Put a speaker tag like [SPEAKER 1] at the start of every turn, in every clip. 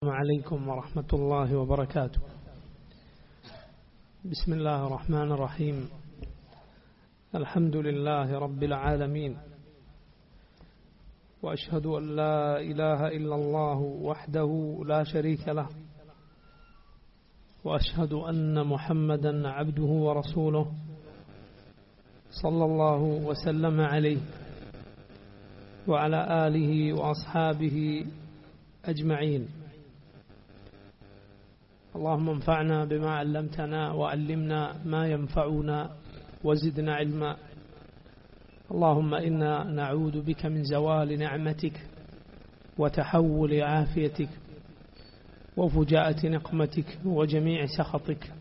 [SPEAKER 1] السلام عليكم ورحمة الله وبركاته بسم الله الرحمن الرحيم الحمد لله رب العالمين وأشهد أن لا إله إلا الله وحده لا شريك له وأشهد أن محمدا عبده ورسوله صلى الله وسلم عليه وعلى آله وأصحابه أجمعين اللهم انفعنا بما علمتنا وعلمنا ما ينفعنا وزدنا علما اللهم إنا نعوذ بك من زوال نعمتك وتحول عافيتك وفجاءة نقمتك وجميع سخطك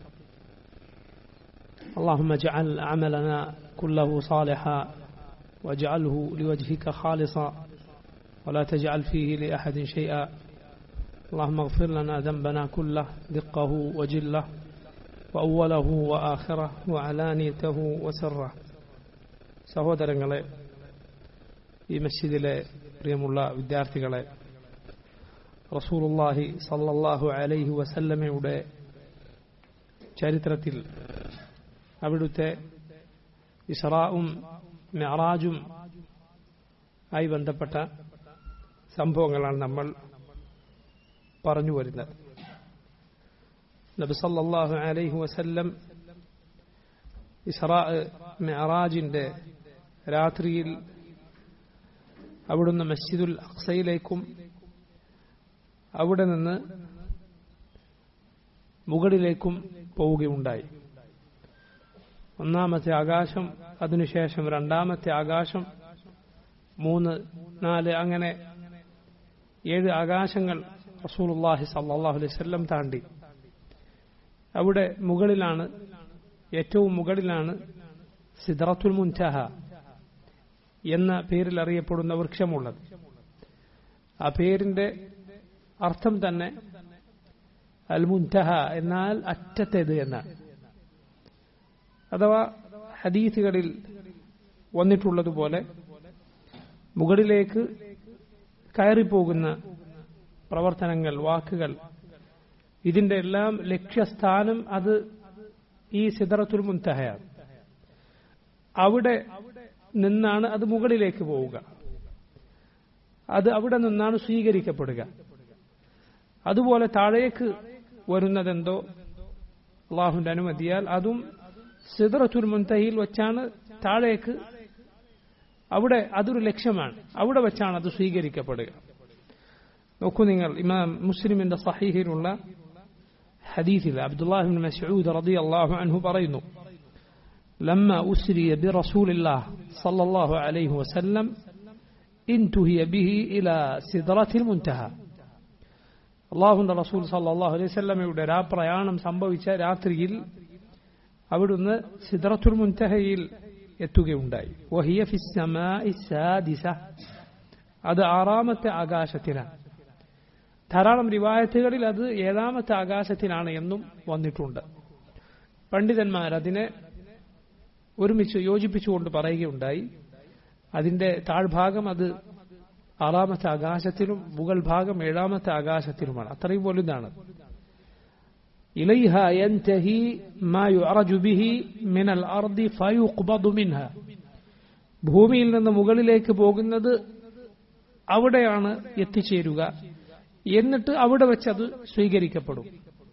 [SPEAKER 1] اللهم اجعل عملنا كله صالحا واجعله لوجهك خالصا ولا تجعل فيه لأحد شيئا اللهم اغفر لنا ذنبنا كله دقه وجله وأوله وآخره وعلانيته وسره സഹോദരങ്ങളെ ഈ മസ്ജിദിലെ പ്രിയമുള്ള വിദ്യാർത്ഥികളെ റസൂലുള്ളാഹി സല്ലല്ലാഹു അലൈഹി വസല്ലമയുടെ ചരിത്രത്തിൽ അവിടുത്തെ ഇസ്രാവും മെഹറാജും ആയി ബന്ധപ്പെട്ട സംഭവങ്ങളാണ് നമ്മൾ പറഞ്ഞു വരുന്നത് നബി സല്ലല്ലാഹു അലൈഹി വസല്ലം ഇസ്രാ മെഹറാജിന്റെ രാത്രിയിൽ അവിടുന്ന് മസ്ജിദുൽ അക്സയിലേക്കും അവിടെ നിന്ന് മുകളിലേക്കും പോവുകയുണ്ടായി ഒന്നാമത്തെ ആകാശം അതിനുശേഷം രണ്ടാമത്തെ ആകാശം മൂന്ന് നാല് അങ്ങനെ ഏഴ് ആകാശങ്ങൾ റസൂലുള്ളാഹി സല്ലല്ലാഹു അലൈഹി വസല്ലം താണ്ടി അവിടെ മുകളിലാണ് ഏറ്റവും മുകളിലാണ് സിദ്റത്തുൽ മുൻതഹ എന്ന പേരിൽ അറിയപ്പെടുന്ന വൃക്ഷമുള്ളത് ആ പേരിന്റെ അർത്ഥം തന്നെ അൽ മുൻതഹ എന്നാൽ അറ്റത്തേത് എന്നാണ് അഥവാ ഹദീസുകളിൽ വന്നിട്ടുള്ളതുപോലെ മുകളിലേക്ക് കയറിപ്പോകുന്ന പ്രവർത്തനങ്ങൾ വാക്കുകൾ ഇതിന്റെ എല്ലാം ലക്ഷ്യസ്ഥാനം അത് ഈ സിദറത്തുൽ മുൻതഹയാണ് അവിടെ നിന്നാണ് അത് മുകളിലേക്ക് പോവുക അത് അവിടെ നിന്നാണ് സ്വീകരിക്കപ്പെടുക അതുപോലെ താഴേക്ക് വരുന്നതെന്തോ അള്ളാഹുന്റെ അനുമതിയാൽ അതും സിദറത്തുൽ മുൻതഹിയിൽ വെച്ചാണ് താഴേക്ക് അവിടെ അതൊരു ലക്ഷ്യമാണ് അവിടെ വെച്ചാണ് അത് സ്വീകരിക്കപ്പെടുക നോക്കൂ നിങ്ങൾ ഇമാം മുസ്ലിമിന്റെ സഹീഹിലുള്ള ഹദീസിൽ അബ്ദുല്ലാഹിബിൻ മസ്ഊദ് റളിയല്ലാഹു അൻഹു പറയുന്നു لما أسري برسول الله صلى الله عليه وسلم انتهي به إلى سدرة المنتهى അള്ളാഹുന്റെ റസൂൽ സല്ലാഹു അലൈഹി സ്വല്ലമയുടെ രാ പ്രയാണം സംഭവിച്ച രാത്രിയിൽ അവിടുന്ന് സിദ്റത്തുൽ മുൻതഹയിൽ എത്തുകയുണ്ടായി വഹിയ സാദിസ അത് ആറാമത്തെ ആകാശത്തിനാണ് ധാരാളം റിവായത്തുകളിൽ അത് ഏഴാമത്തെ ആകാശത്തിനാണ് എന്നും വന്നിട്ടുണ്ട് പണ്ഡിതന്മാർ അതിനെ ഒരുമിച്ച് യോജിപ്പിച്ചുകൊണ്ട് പറയുകയുണ്ടായി അതിന്റെ താഴ്ഭാഗം അത് ആറാമത്തെ ആകാശത്തിലും മുകൾ ഭാഗം ഏഴാമത്തെ ആകാശത്തിലുമാണ് അത്രയും വലുതാണ് إليها ينتهي ما يعرج به من الأرض فيقبض منها ഭൂമിയിൽ നിന്ന് മുകളിലേക്ക് പോകുന്നത് അവിടെയാണ് എത്തിച്ചേരുക എന്നിട്ട് അവിടെ വെച്ച് അത് സ്വീകരിക്കപ്പെടും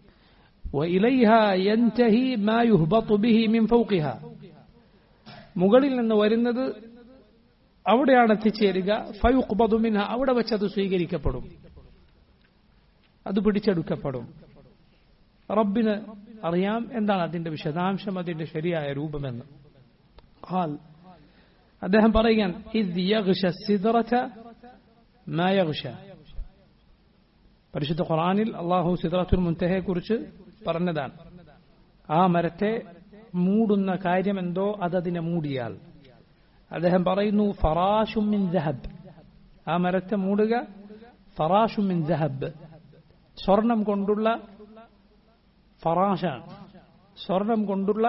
[SPEAKER 1] മുകളിൽ നിന്ന് വരുന്നത് അവിടെയാണ് എത്തിച്ചേരുക ഫയുഖ്ബദുമിൻഹ അവിടെ വെച്ച് അത് സ്വീകരിക്കപ്പെടും അത് പിടിച്ചെടുക്കപ്പെടും റബ്ബിന് അറിയാം എന്താണ് അതിന്റെ വിശദാംശം അതിന്റെ ശരിയായ രൂപമെന്ന് ഖാൽ അദ്ദേഹം പറയുകയാണ് ഇദ് യഗ്ഷ സിദ്റത മാ യഗ്ഷ പരിശുദ്ധ ഖുർആനിൽ അള്ളാഹു സിദ്റത്തുൽ മുൻതഹയെ കുറിച്ച് പറഞ്ഞതാണ് ആ മരത്തെ മൂടുന്ന കാര്യമെന്തോ അതതിനെ മൂടിയാൽ അദ്ദേഹം പറയുന്നു ഫറാഷുമിൻ ദഹബ് ആ മരത്തെ മൂടുക ഫറാഷുമിൻ ദഹബ് സ്വർണം കൊണ്ടുള്ള ഫറാഷാണ് സ്വർണം കൊണ്ടുള്ള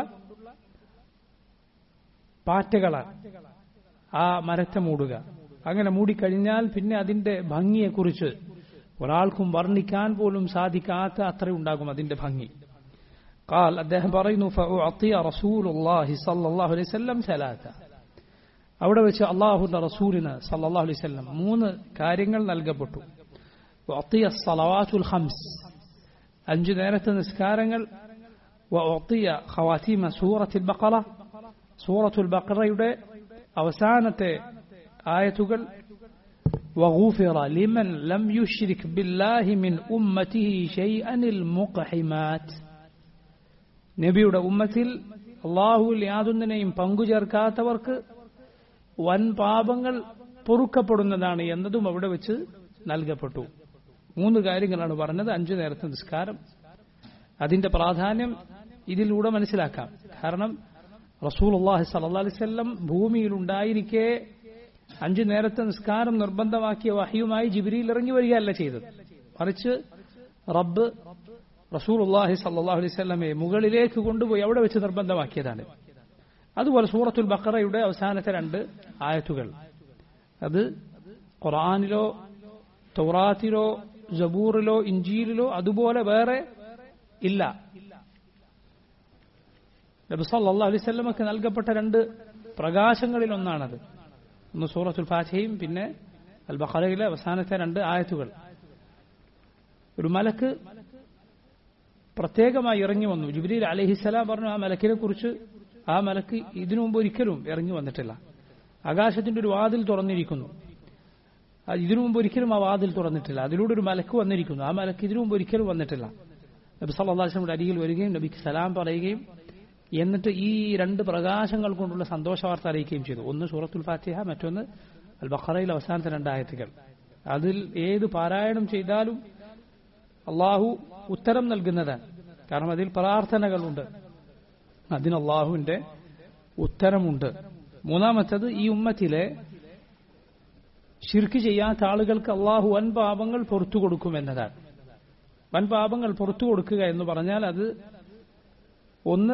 [SPEAKER 1] പാറ്റകളാണ് ആ മരത്തെ മൂടുക അങ്ങനെ മൂടിക്കഴിഞ്ഞാൽ പിന്നെ അതിന്റെ ഭംഗിയെക്കുറിച്ച് ഒരാൾക്കും വർണ്ണിക്കാൻ പോലും സാധിക്കാത്ത അത്രയുണ്ടാകും അതിന്റെ ഭംഗി قال അദ്ദേഹം പറയുന്നു فأعطي رسول الله صلى الله عليه وسلم ثلاثة അവിടെ വെച്ച് അള്ളാഹുന്റെ റസൂലിന് സല്ലല്ലാഹു അലൈഹി വസല്ലം മൂന്ന് കാര്യങ്ങൾ നൽകപ്പെട്ടു وأعطي الصلوات الخمس അഞ്ചു നേരത്തെ നിസ്കാരങ്ങൾ وأعطي خواتيم سورة البقرة سورة البقرة അവസാനത്തെ ആയത്തുകൾ وغفر لمن لم يشرك بالله من أمته شيئا المقحمات നബിയുടെ ഉമ്മത്തിൽ അള്ളാഹുവിൽ യാതൊന്നിനെയും പങ്കുചേർക്കാത്തവർക്ക് വൻ പാപങ്ങൾ പൊറുക്കപ്പെടുന്നതാണ് എന്നതും അവിടെ വെച്ച് നൽകപ്പെട്ടു മൂന്ന് കാര്യങ്ങളാണ് പറഞ്ഞത് അഞ്ചു നേരത്തെ നിസ്കാരം അതിന്റെ പ്രാധാന്യം ഇതിലൂടെ മനസ്സിലാക്കാം കാരണം റസൂൽ അള്ളാഹി സല്ലാ അലിസ്വല്ലം ഭൂമിയിൽ ഉണ്ടായിരിക്കെ അഞ്ചു നേരത്തെ നിസ്കാരം നിർബന്ധമാക്കിയ വഹിയുമായി ജിബിരിയിൽ ഇറങ്ങി വരികയല്ല ചെയ്തത് മറിച്ച് റബ്ബ് റസൂൽ അള്ളാഹി സല്ലാഹു അലൈവല്ലമെ മുകളിലേക്ക് കൊണ്ടുപോയി അവിടെ വെച്ച് നിർബന്ധമാക്കിയതാണ് അതുപോലെ സൂറത്തുൽ ബക്കറയുടെ അവസാനത്തെ രണ്ട് ആയത്തുകൾ അത് ഖുറാനിലോ തൗറാത്തിലോ ജബൂറിലോ ഇഞ്ചീലിലോ അതുപോലെ വേറെ ഇല്ല നബി സല്ലല്ലാഹു അലൈഹി വസല്ലമക്ക് നൽകപ്പെട്ട രണ്ട് പ്രകാശങ്ങളിൽ ഒന്നാണത് ഒന്ന് സൂറത്തുൽ ഫാത്തിഹയും പിന്നെ അൽ ബഖറയിലെ അവസാനത്തെ രണ്ട് ആയത്തുകൾ ഒരു മലക്ക് പ്രത്യേകമായി ഇറങ്ങി വന്നു ജിബ്രീൽ അലഹിസലാം പറഞ്ഞു ആ മലക്കിനെ കുറിച്ച് ആ മലക്ക് ഇതിനു മുമ്പ് ഒരിക്കലും ഇറങ്ങി വന്നിട്ടില്ല ആകാശത്തിന്റെ ഒരു വാതിൽ തുറന്നിരിക്കുന്നു ഇതിനു മുമ്പ് ഒരിക്കലും ആ വാതിൽ തുറന്നിട്ടില്ല അതിലൂടെ ഒരു മലക്ക് വന്നിരിക്കുന്നു ആ മലക്ക് ഇതിനു മുമ്പ് ഒരിക്കലും വന്നിട്ടില്ല നബി സല്ലാസ്ലമിയുടെ അരികിൽ വരികയും നബിക്ക് സലാം പറയുകയും എന്നിട്ട് ഈ രണ്ട് പ്രകാശങ്ങൾ കൊണ്ടുള്ള സന്തോഷ വാർത്ത അറിയിക്കുകയും ചെയ്തു ഒന്ന് സൂറത്തുൽ ഫാത്തിഹ മറ്റൊന്ന് അൽ ബഖറയിൽ അവസാനത്തെ രണ്ടായത്തുകൾ അതിൽ ഏത് പാരായണം ചെയ്താലും അള്ളാഹു ഉത്തരം നൽകുന്നതാണ് കാരണം അതിൽ പ്രാർത്ഥനകളുണ്ട് അതിന് അള്ളാഹുവിന്റെ ഉത്തരമുണ്ട് മൂന്നാമത്തത് ഈ ഉമ്മത്തിലെ ഷിർക്ക് ചെയ്യാത്ത ആളുകൾക്ക് അള്ളാഹു വൻ പാപങ്ങൾ പുറത്തു കൊടുക്കുമെന്നതാണ് വൻ പാപങ്ങൾ പുറത്തു കൊടുക്കുക എന്ന് പറഞ്ഞാൽ അത് ഒന്ന്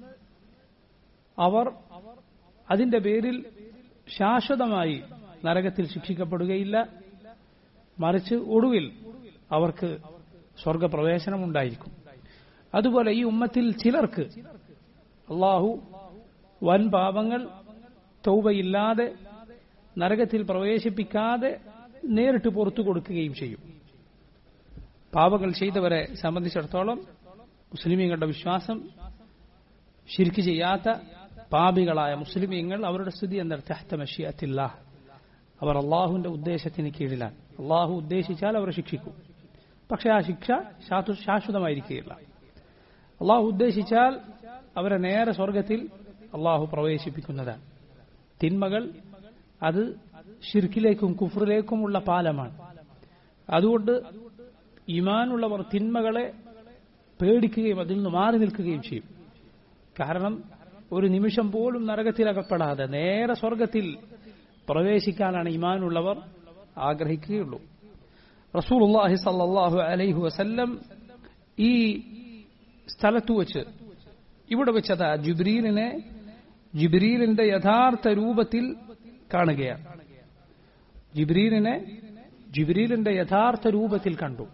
[SPEAKER 1] അവർ അതിന്റെ പേരിൽ ശാശ്വതമായി നരകത്തിൽ ശിക്ഷിക്കപ്പെടുകയില്ല മറിച്ച് ഒടുവിൽ അവർക്ക് സ്വർഗപ്രവേശനം ഉണ്ടായിരിക്കും അതുപോലെ ഈ ഉമ്മത്തിൽ ചിലർക്ക് അള്ളാഹു വൻ പാപങ്ങൾ തൗബയില്ലാതെ നരകത്തിൽ പ്രവേശിപ്പിക്കാതെ നേരിട്ട് പുറത്തു കൊടുക്കുകയും ചെയ്യും പാപങ്ങൾ ചെയ്തവരെ സംബന്ധിച്ചിടത്തോളം മുസ്ലിമീങ്ങളുടെ വിശ്വാസം ശിർക്ക് ചെയ്യാത്ത പാപികളായ മുസ്ലിമീങ്ങൾ അവരുടെ സ്ഥിതി എന്താണ് തെഹ്തമഷിയത്തില്ല അവർ അള്ളാഹുവിന്റെ ഉദ്ദേശത്തിന് കീഴിലാണ് അള്ളാഹു ഉദ്ദേശിച്ചാൽ അവരെ ശിക്ഷിക്കും പക്ഷെ ആ ശിക്ഷ ശാശ്വതമായിരിക്കുകയില്ല അള്ളാഹു ഉദ്ദേശിച്ചാൽ അവരെ നേരെ സ്വർഗത്തിൽ അള്ളാഹു പ്രവേശിപ്പിക്കുന്നതാണ് തിന്മകൾ അത് ഷിർക്കിലേക്കും കുഫറിലേക്കുമുള്ള പാലമാണ് അതുകൊണ്ട് ഇമാനുള്ളവർ തിന്മകളെ പേടിക്കുകയും അതിൽ നിന്ന് മാറി നിൽക്കുകയും ചെയ്യും കാരണം ഒരു നിമിഷം പോലും നരകത്തിലകപ്പെടാതെ നേരെ സ്വർഗത്തിൽ പ്രവേശിക്കാനാണ് ഇമാനുള്ളവർ ആഗ്രഹിക്കുകയുള്ളൂ റസൂലുള്ളാഹി സല്ലല്ലാഹു അലൈഹി വസല്ലം ഈ സ്ഥലത്ത് വെച്ച് ഇവിടെ വെച്ചതാ ജിബ്രീലിനെ ജിബ്രീലിന്റെ യഥാർത്ഥ രൂപത്തിൽ കാണുകയാണ് ജിബ്രീലിനെ ജിബ്രീലിന്റെ യഥാർത്ഥ രൂപത്തിൽ കണ്ടു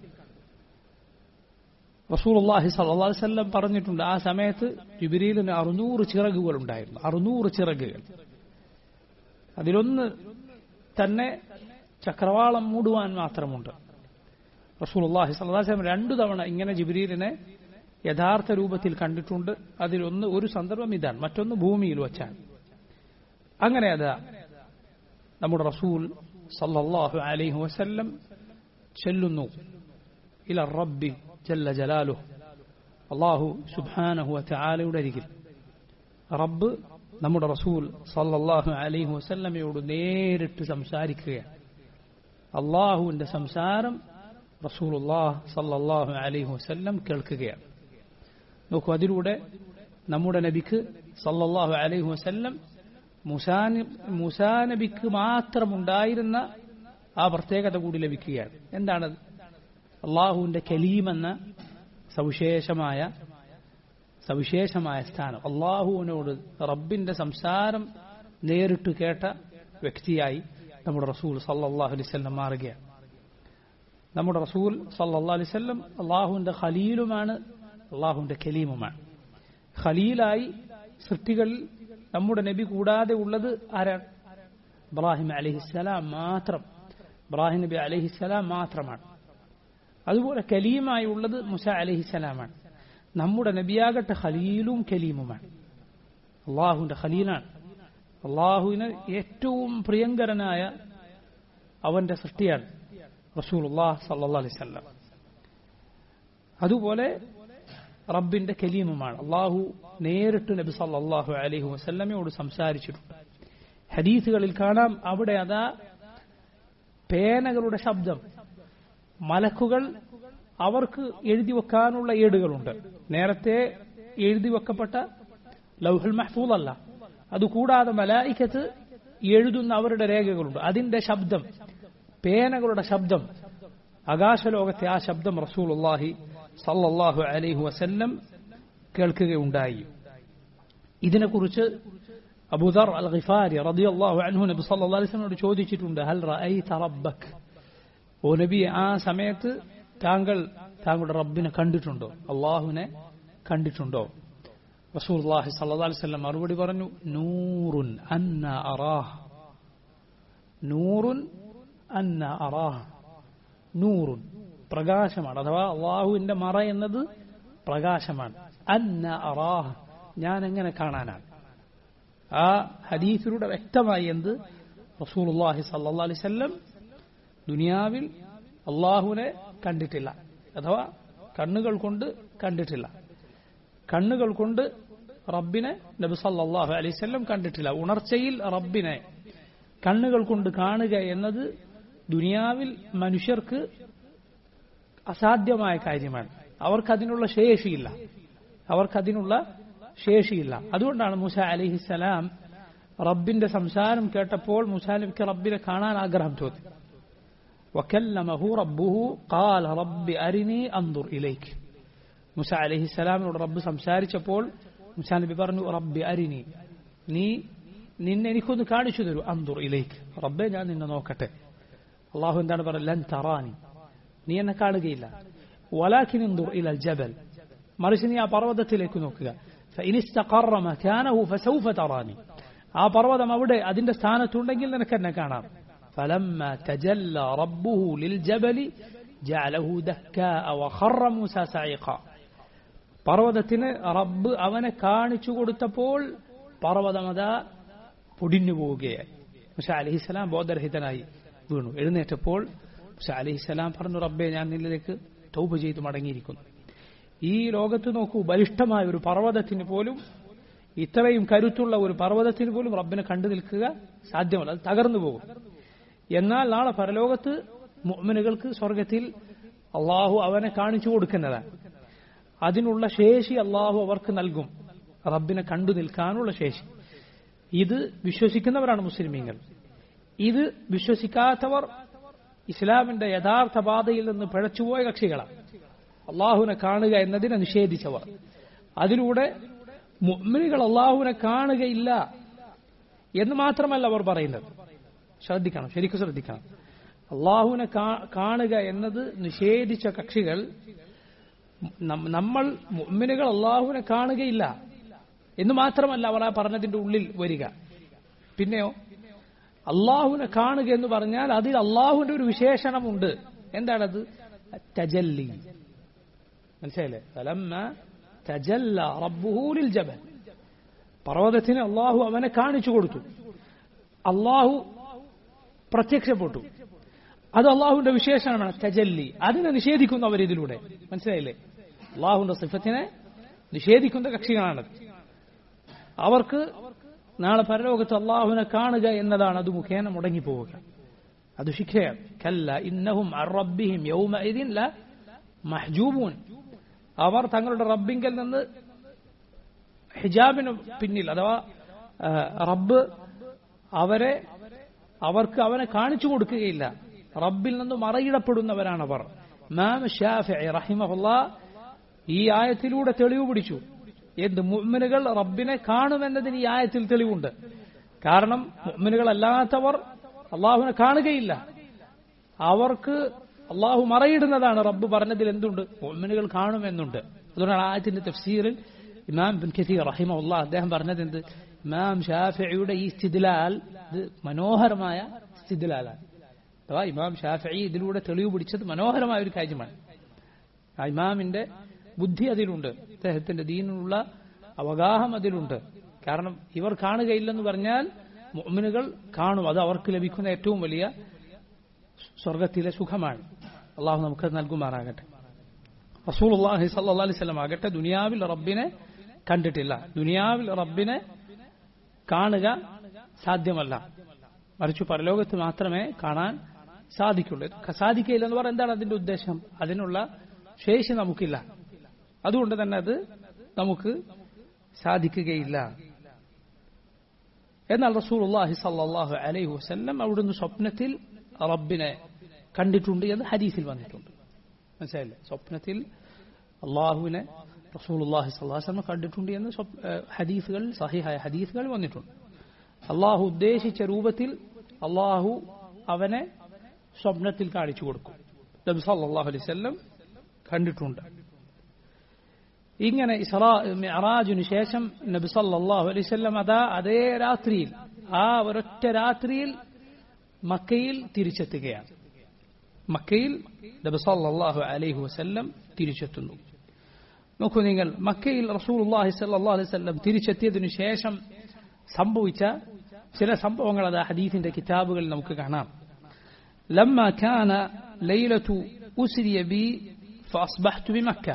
[SPEAKER 1] റസൂലുള്ളാഹി സല്ലല്ലാഹു അലൈഹി വസല്ലം പറഞ്ഞിട്ടുണ്ട് ആ സമയത്ത് ജിബ്രീലിന് അറുന്നൂറ് ചിറകുകൾ ഉണ്ടായിരുന്നു അറുന്നൂറ് ചിറകുകൾ അതിലൊന്ന് തന്നെ ചക്രവാളം മൂടുവാൻ മാത്രമുണ്ട് റസൂലുള്ളാഹി സ്വല്ലല്ലാഹു അലൈഹി വസല്ലം രണ്ടു തവണ ഇങ്ങനെ ജിബ്രീലിനെ യഥാർത്ഥ രൂപത്തിൽ കണ്ടിട്ടുണ്ട് അതിലൊന്ന് ഒരു സന്ദർഭം ഇതാണ് മറ്റൊന്ന് ഭൂമിയിൽ വച്ചാണ് അങ്ങനെ അതാ നമ്മുടെ റസൂൽ സല്ലല്ലാഹു അലൈഹി വസല്ലം ചെല്ലുന്നു ഇല റബ്ബി ജല്ല ജലാലു അള്ളാഹു സുബ്ഹാനഹു വതആലയുടെ അരികിൽ റബ്ബ് നമ്മുടെ റസൂൽ സല്ലല്ലാഹു അലൈഹി വസല്ലമയോട് നേരിട്ട് സംസാരിക്കുകയാണ് അള്ളാഹുവിന്റെ സംസാരം റസൂലുള്ളാഹ് സല്ലല്ലാഹു അലൈഹി വസല്ലം കേൾക്കുകയാണ് നോക്കൂ അതിലൂടെ നമ്മുടെ നബിക്ക് സല്ലല്ലാഹു അലൈഹി വസല്ലം മുസാ നബിക്ക് മാത്രമുണ്ടായിരുന്ന ആ പ്രത്യേകത കൂടി ലഭിക്കുകയാണ് എന്താണത് അള്ളാഹുവിന്റെ കലീം എന്ന സവിശേഷമായ സവിശേഷമായ സ്ഥാനം അള്ളാഹുവിനോട് റബ്ബിന്റെ സംസാരം നേരിട്ട് കേട്ട വ്യക്തിയായി നമ്മുടെ റസൂൽ സല്ലാഹു അലൈവല്ലം മാറുകയാണ് നമ്മുടെ റസൂൽ സല്ലാ അലിസ്വല്ലം അള്ളാഹുവിന്റെ ഖലീലുമാണ് അള്ളാഹുവിന്റെ കലീമുമാണ് ഖലീലായി സൃഷ്ടികളിൽ നമ്മുടെ നബി കൂടാതെ ഉള്ളത് ആരാണ് ഇബ്രാഹിം അലഹിസ്സലാം മാത്രം ഇബ്രാഹിം നബി അലഹിസ്സലാം മാത്രമാണ് അതുപോലെ കലീമായി ഉള്ളത് മുസ അലഹിസ്സലാമാണ് നമ്മുടെ നബിയാകട്ടെ ഖലീലും കലീമുമാണ് അള്ളാഹുവിന്റെ ഖലീലാണ് അള്ളാഹുവിന് ഏറ്റവും പ്രിയങ്കരനായ അവന്റെ സൃഷ്ടിയാണ് റസൂൽ സല്ലാ അലൈവല്ലം അതുപോലെ റബ്ബിന്റെ കലീമുമാണ് അള്ളാഹു നേരിട്ട് നബി സല്ലാഹു അലൈഹി വസല്ലമയോട് സംസാരിച്ചിട്ടുണ്ട് ഹദീസുകളിൽ കാണാം അവിടെ അതാ പേനകളുടെ ശബ്ദം മലക്കുകൾ അവർക്ക് എഴുതി വെക്കാനുള്ള ഏടുകളുണ്ട് നേരത്തെ എഴുതി വെക്കപ്പെട്ട ലൗഹുൽ മഹ്ഫൂൽ അല്ല അതുകൂടാതെ മലായിക്കത്ത് എഴുതുന്ന അവരുടെ രേഖകളുണ്ട് അതിന്റെ ശബ്ദം പേനകളുടെ ശബ്ദം ആകാശലോകത്തെ ആ ശബ്ദം റസൂലുള്ളാഹി സല്ലല്ലാഹു അലൈഹി വസല്ലം കേൾക്കുകയുണ്ടായി ഇതിനെക്കുറിച്ച് അബൂദർ അൽ ഖിഫാരി റളിയല്ലാഹു അൻഹു നബി സല്ലല്ലാഹു അലൈഹി വസല്ലമയോട് ചോദിച്ചിട്ടുണ്ട് ഹൽ റഅയ്ത റബ്ബക് ഓ നബി ആ സമയത്ത് താങ്കൾ താങ്കളുടെ റബ്ബിനെ കണ്ടിട്ടുണ്ടോ അള്ളാഹുവിനെ കണ്ടിട്ടുണ്ടോ റസൂലുള്ളാഹി സല്ലല്ലാഹു അലൈഹി വസല്ലം മറുപടി പറഞ്ഞു നൂറുൻ അന്ന അറാഹ് നൂറുൻ അന്ന അറാഹ് നൂറുൻ പ്രകാശമാണ് അഥവാ അള്ളാഹുവിന്റെ മറ എന്നത് പ്രകാശമാണ് അന്ന അറാഹ് ഞാൻ എങ്ങനെ കാണാനാണ് ആ ഹദീസിലൂടെ വ്യക്തമായി എന്ത് റസൂലുള്ളാഹി സല്ലല്ലാഹു അലൈഹി വസല്ലം ദുനിയാവിൽ അള്ളാഹുവിനെ കണ്ടിട്ടില്ല അഥവാ കണ്ണുകൾ കൊണ്ട് കണ്ടിട്ടില്ല കണ്ണുകൾ കൊണ്ട് റബ്ബിനെ നബി സല്ലല്ലാഹു അലൈഹി വസല്ലം കണ്ടിട്ടില്ല ഉണർച്ചയിൽ റബ്ബിനെ കണ്ണുകൾ കൊണ്ട് കാണുക എന്നത് ദുനിയാവിൽ മനുഷ്യർക്ക് അസാധ്യമായ കാര്യമാണ് അവർക്കതിനുള്ള ശേഷിയില്ല അവർക്കതിനുള്ള ശേഷിയില്ല അതുകൊണ്ടാണ് മൂസ അലിഹിസലാം റബ്ബിന്റെ സംസാരം കേട്ടപ്പോൾ മൂസാ നബിക്ക് റബ്ബിനെ കാണാൻ ആഗ്രഹം തോന്നി وكلمه ربه قال رب أرني أنظر إليك മുസ അലഹി സ്വലാമിനോട് റബ്ബ് സംസാരിച്ചപ്പോൾ മുസാ നബി പറഞ്ഞു റബ്ബി അരിനി നീ നിന്നെ എനിക്കൊന്ന് കാണിച്ചു തരൂ അന്തുർ ഇലേക്ക് റബ്ബെ ഞാൻ നിന്നെ നോക്കട്ടെ അള്ളാഹു എന്താണ് പറയുക ലൻ തറാനി നീ എന്നെ കാണുകയില്ല വലാഖിൻ എന്തുർ ഇല ജബൽ മറിച്ച് നീ ആ പർവ്വതത്തിലേക്ക് നോക്കുക ആ പർവ്വതം അവിടെ അതിന്റെ സ്ഥാനത്തുണ്ടെങ്കിൽ നിനക്ക് എന്നെ കാണാം فلما تجلى ربه للجبل جعله دكاء وخر موسى سعيقا പർവ്വതത്തിന് റബ്ബ് അവനെ കാണിച്ചു കൊടുത്തപ്പോൾ പർവ്വതമതാ പൊടിഞ്ഞു പോവുകയായി പക്ഷെ അലഹിസ്സലാം ബോധരഹിതനായി വീണു എഴുന്നേറ്റപ്പോൾ പക്ഷെ അലഹിസ്സലാം പറഞ്ഞു റബ്ബെ ഞാൻ നിന്നിലേക്ക് തൗബ ചെയ്ത് മടങ്ങിയിരിക്കുന്നു ഈ ലോകത്ത് നോക്കൂ ബലിഷ്ഠമായ ഒരു പർവ്വതത്തിന് പോലും ഇത്രയും കരുത്തുള്ള ഒരു പർവ്വതത്തിന് പോലും റബ്ബിനെ കണ്ടു നിൽക്കുക സാധ്യമല്ല അത് തകർന്നു പോകും എന്നാൽ നാളെ പരലോകത്ത് മുഅ്മിനുകൾക്ക് സ്വർഗത്തിൽ അള്ളാഹു അവനെ കാണിച്ചു കൊടുക്കുന്നതാണ് അതിനുള്ള ശേഷി അള്ളാഹു അവർക്ക് നൽകും റബ്ബിനെ കണ്ടു നിൽക്കാനുള്ള ശേഷി ഇത് വിശ്വസിക്കുന്നവരാണ് മുസ്ലിമീങ്ങൾ ഇത് വിശ്വസിക്കാത്തവർ ഇസ്ലാമിന്റെ യഥാർത്ഥ പാതയിൽ നിന്ന് പിഴച്ചുപോയ കക്ഷികളാണ് അള്ളാഹുവിനെ കാണുക എന്നതിനെ നിഷേധിച്ചവർ അതിലൂടെ മുഅ്മിനുകൾ അള്ളാഹുവിനെ കാണുകയില്ല എന്ന് മാത്രമല്ല അവർ പറയുന്നത് ശ്രദ്ധിക്കണം ശരിക്കും ശ്രദ്ധിക്കണം അള്ളാഹുവിനെ കാണുക എന്നത് നിഷേധിച്ച കക്ഷികൾ നമ്മൾ മുഅ്മിനുകൾ അള്ളാഹുവിനെ കാണുകയില്ല എന്ന് മാത്രമല്ല അവർ ആ പറഞ്ഞതിന്റെ ഉള്ളിൽ വരിക പിന്നെയോ അള്ളാഹുവിനെ കാണുക എന്ന് പറഞ്ഞാൽ അതിൽ അള്ളാഹുവിന്റെ ഒരു വിശേഷണമുണ്ട് എന്താണത് തജല്ലി മനസ്സിലായില്ലേ ഫലമ്മ തജല്ല റബ്ബുഹൂലിൽ ജബൽ പർവ്വതത്തിന് അള്ളാഹു അവനെ കാണിച്ചു കൊടുത്തു അള്ളാഹു പ്രത്യക്ഷപ്പെട്ടു അത് അള്ളാഹുവിന്റെ വിശേഷണമാണ് തജല്ലി അതിനെ നിഷേധിക്കുന്നവർ ഇതിലൂടെ മനസ്സിലായില്ലേ അള്ളാഹുവിന്റെ സിഫത്തിനെ നിഷേധിക്കുന്ന കക്ഷികളാണത് അവർക്ക് നാളെ പരലോകത്ത് അള്ളാഹുവിനെ കാണുക എന്നതാണ് അത് മുഖേന മുടങ്ങിപ്പോവുക അത് ശിക്ഷയാണ് കല്ല ഇന്നഹും റബ്ബിഹിം യൗമഇദിൻ ല മഹ്ജൂബൂൻ അവർ തങ്ങളുടെ റബ്ബിങ്കൽ നിന്ന് ഹിജാബിന് പിന്നിൽ അഥവാ റബ്ബ് അവരെ അവർക്ക് അവനെ കാണിച്ചു കൊടുക്കുകയില്ല റബ്ബിൽ നിന്ന് മറയിടപ്പെടുന്നവരാണ് അവർ മാം ഷാഫി റഹിമഹുല്ല ഈ ആയത്തിലൂടെ തെളിവ് പിടിച്ചു എന്ത് മുഅ്മിനുകൾ റബ്ബിനെ കാണുമെന്നതിന് ഈ ആയത്തിൽ തെളിവുണ്ട് കാരണം മുഅ്മിനുകൾ അല്ലാത്തവർ അള്ളാഹുവിനെ കാണുകയില്ല അവർക്ക് അള്ളാഹു മറയിടുന്നതാണ് റബ്ബ് പറഞ്ഞതിൽ എന്തുണ്ട് മുഅ്മിനുകൾ കാണുമെന്നുണ്ട് അതുകൊണ്ടാണ് ആയത്തിന്റെ തഫ്സീറിൽ ഇമാം ബിൻ കസീർ റഹിമ അള്ളാഹ് അദ്ദേഹം പറഞ്ഞത് എന്ത് ഇമാം ഷാഫിയുടെ ഈ സ്ഥിതിലാൽ ഇത് മനോഹരമായ സ്ഥിതിലാലാണ് അഥവാ ഇമാം ഷാഫി ഇതിലൂടെ തെളിവ് പിടിച്ചത് മനോഹരമായ ഒരു കാര്യമാണ് ആ ഇമാമിന്റെ ബുദ്ധി അതിലുണ്ട് അദ്ദേഹത്തിന്റെ ദീനിനുള്ള അവഗാഹം അതിലുണ്ട് കാരണം ഇവർ കാണുകയില്ലെന്ന് പറഞ്ഞാൽ മുഅ്മിനുകൾ കാണും അത് അവർക്ക് ലഭിക്കുന്ന ഏറ്റവും വലിയ സ്വർഗത്തിലെ സുഖമാണ് അള്ളാഹു നമുക്ക് നൽകുമാറാകട്ടെ റസൂൽ അള്ളാഹി സല്ലാ അലൈവല്ലം ആകട്ടെ ദുനിയാവിൽ റബ്ബിനെ കണ്ടിട്ടില്ല ദുനിയാവിൽ റബ്ബിനെ കാണുക സാധ്യമല്ല മറിച്ച് പരലോകത്ത് മാത്രമേ കാണാൻ സാധിക്കുള്ളൂ സാധിക്കില്ല എന്ന് പറഞ്ഞാൽ എന്താണ് അതിന്റെ ഉദ്ദേശം അതിനുള്ള ശേഷി നമുക്കില്ല അതുകൊണ്ട് തന്നെ അത് നമുക്ക് സാധിക്കുകയില്ല എന്നാൽ റസൂൽ അള്ളാഹി സല്ലാഹു അലൈഹി വസ്ല്ലം അവിടുന്ന് സ്വപ്നത്തിൽ റബ്ബിനെ കണ്ടിട്ടുണ്ട് എന്ന് ഹദീസിൽ വന്നിട്ടുണ്ട് മനസ്സിലായില്ലേ സ്വപ്നത്തിൽ അള്ളാഹുവിനെ റസൂൽ അള്ളാഹി സ്വല്ലാസ്ലം കണ്ടിട്ടുണ്ട് എന്ന് ഹദീസുകൾ സഹിഹായ ഹദീസുകൾ വന്നിട്ടുണ്ട് അള്ളാഹു ഉദ്ദേശിച്ച രൂപത്തിൽ അള്ളാഹു അവനെ സ്വപ്നത്തിൽ കാണിച്ചു കൊടുക്കും നബി സല്ലല്ലാഹു അലൈഹി വസല്ലം കണ്ടിട്ടുണ്ട് ഇങ്ങനെ ഇസ്രാ മിഅറാജിനു ശേഷം നബി സല്ലല്ലാഹു അലൈഹി വസല്ലം അതാ അതേ രാത്രിയിൽ ആ ഒരൊറ്റ രാത്രിയിൽ മക്കയിൽ തിരിച്ചെത്തുകയാണ് മക്കയിൽ നബി സല്ലല്ലാഹു അലൈഹി വസല്ലം തിരിച്ചെത്തുന്നു നോക്കൂ നിങ്ങൾ മക്കയിൽ റസൂലുള്ളാഹി സല്ലല്ലാഹു അലൈഹി വസല്ലം തിരിച്ചെത്തിയതിനു ശേഷം സംഭവിച്ച ചില സംഭവങ്ങൾ അത് ഹദീസിന്റെ കിതാബുകളിൽ നമുക്ക് കാണാം لما كان ليلة أسري بي فأصبحت بمكة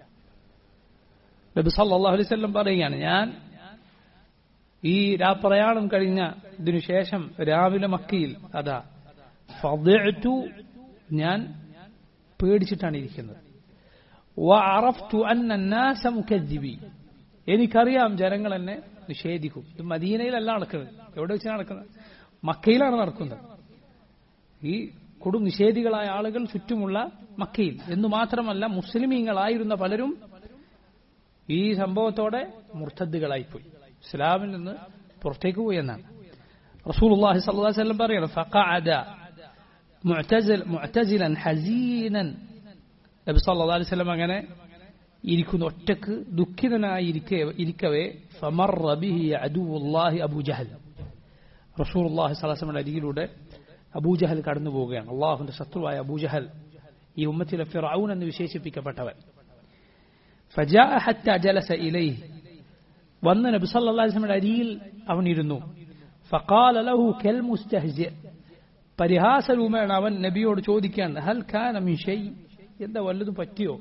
[SPEAKER 1] നബി സല്ലല്ലാഹു അലൈഹി വസല്ലം പറയുകയാണ് ഞാൻ ഈ രാപ്രയാണം കഴിഞ്ഞ ഇതിനു ശേഷം രാവിലെ മക്കയിൽ അതാ ഫദിഅ്തു ഞാൻ പേടിച്ചിട്ടാണ് ഇരിക്കുന്നത് വഅറഫ്തു അന്ന الناس മുകദ്ദിബീൻ എനിക്കറിയാം ജനങ്ങൾ എന്നെ നിഷേധിക്കും ഇത് മദീനയിലല്ല നടക്കുന്നത് എവിടെ വെച്ചാണ് നടക്കുന്നത് മക്കയിലാണ് നടക്കുന്നത് ഈ കൊടും നിഷേധികളായ ആളുകൾ ചുറ്റുമുള്ള മക്കയിൽ എന്നു മാത്രമല്ല മുസ്ലിമീങ്ങളായിരുന്ന പലരും ഈ സംഭവത്തോടെ മുർത്തദ്ദുകളായിപ്പോയി ഇസ്ലാമിൽ നിന്ന് പുറത്തേക്ക് പോയി എന്നാണ് റസൂലുള്ളാഹി സ്വല്ലല്ലാഹു അലൈഹി വസല്ലം പറയാണ് ഫഖഅദ മുഅ്തസിൽ മുഅ്തസിലൻ ഹസീനൻ നബി സല്ലല്ലാഹു അലൈഹി വസല്ലം അങ്ങനെ ഇരിക്കുന്നു ഒറ്റക്ക് ദുഃഖിതനായി ഇരിക്കവേ ഫമറ ബിഹി അദുവുല്ലാഹി അബൂ ജഹൽ റസൂലുള്ളാഹി സ്വല്ലല്ലാഹു അലൈഹി വസല്ലം അരികിലൂടെ അബൂജഹൽ കടന്നു പോവുകയാണ് അള്ളാഹുന്റെ ശത്രുവായ അബൂജഹൽ ഈ ഉമ്മത്തിലെ ഫിറൌൻ എന്ന് വിശേഷിപ്പിക്കപ്പെട്ടവൻ ഫജാഅ ഹത്ത ജലസ ഇലൈഹി വന്ന് നബി സല്ലല്ലാഹു അലൈഹി വസല്ലമയുടെ അരിയിൽ അവൻ ഇരുന്നു ഫഖാല ലഹു കൽ മുസ്തഹ്സി പരിഹാസരൂപേണ അവൻ നബിയോട് ചോദിക്കുകയാണ് ഹൽ കാന മിൻ ഷൈ എന്താ വല്ലതും പറ്റിയോ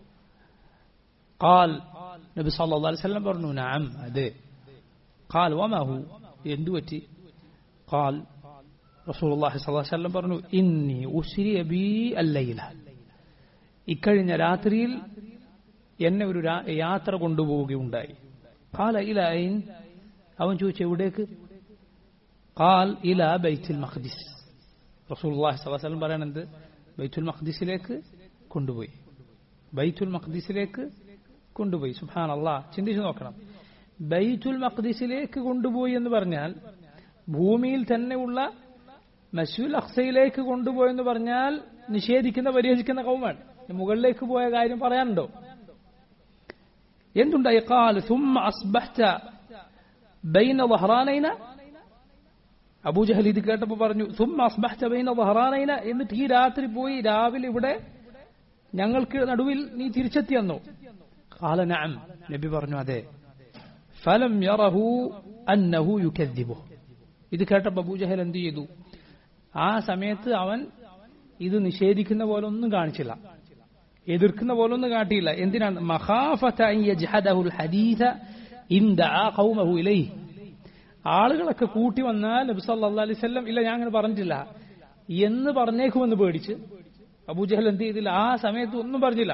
[SPEAKER 1] ഖാൽ നബി സല്ലല്ലാഹു അലൈഹി വസല്ലം പറഞ്ഞു നഅം അതെ ഖാൽ വമാ ഹു എന്തു പറ്റി ഖാൽ റസൂലുള്ളാഹി സ്വല്ലല്ലാഹു അലൈഹി വസല്ലം പറഞ്ഞു ഇന്നി ഉസ്രിയ ബി അല്ലൈല ഇക്കഴിഞ്ഞ രാത്രിയിൽ എന്നെ ഒരു യാത്ര കൊണ്ടുപോവുകയുണ്ടായി ഖാല ഇല ഐൻ അവൻ ചോദിച്ചു എവിടേക്ക് ഖാൽ ഇല ബൈത്തുൽ മഖ്ദിസ് റസൂലുള്ളാഹി സ്വല്ലല്ലാഹു അലൈഹി വസല്ലം പറയണത് ബൈത്തുൽ മഖ്ദിസിലേക്ക് കൊണ്ടുപോയി ബൈത്തുൽ മഖ്ദിസിലേക്ക് കൊണ്ടുപോയി സുബ്ഹാൻ അള്ളാഹ് ചിന്തിച്ചു നോക്കണം ബൈത്തുൽ മഖ്ദിസിലേക്ക് കൊണ്ടുപോയി എന്ന് പറഞ്ഞാൽ ഭൂമിയിൽ തന്നെയുള്ള മസൂൽ അഖ്സയിലേക്ക് കൊണ്ടുപോയെന്ന് പറഞ്ഞാൽ നിഷേധിക്കുന്ന പരിഹരിക്കുന്ന കൗമാണ് മുകളിലേക്ക് പോയ കാര്യം പറയാനുണ്ടോ എന്തുണ്ടായി കാൽ ثم أصبحت بين ظهرانين അബൂജഹൽ ഇത് കേട്ടപ്പോ പറഞ്ഞു ثم أصبحت بين ظهرانين എന്നിട്ട് ഈ രാത്രി പോയി രാവിലെ ഇവിടെ ഞങ്ങൾക്ക് നടുവിൽ നീ തിരിച്ചെത്തിയെന്നോ قال نعم നബി പറഞ്ഞു അതെ فلم يره أنه يكذبه ഇത് കേട്ടപ്പോ അബൂജഹൽ എന്ത് ചെയ്തു ആ സമയത്ത് അവൻ ഇത് നിഷേധിക്കുന്ന പോലെ ഒന്നും കാണിച്ചില്ല എതിർക്കുന്ന പോലെ ഒന്നും കാട്ടിയില്ല എന്തിനാണ് ആളുകളൊക്കെ കൂട്ടി വന്നാൽ നബി സല്ലല്ലാഹു അലൈഹി വസല്ലം ഇല്ല ഞാൻ അങ്ങനെ പറഞ്ഞിട്ടില്ല എന്ന് പറഞ്ഞേക്കുമെന്ന് പേടിച്ച് അബൂജഹൽ എന്ത് ചെയ്തില്ല ആ സമയത്ത് ഒന്നും പറഞ്ഞില്ല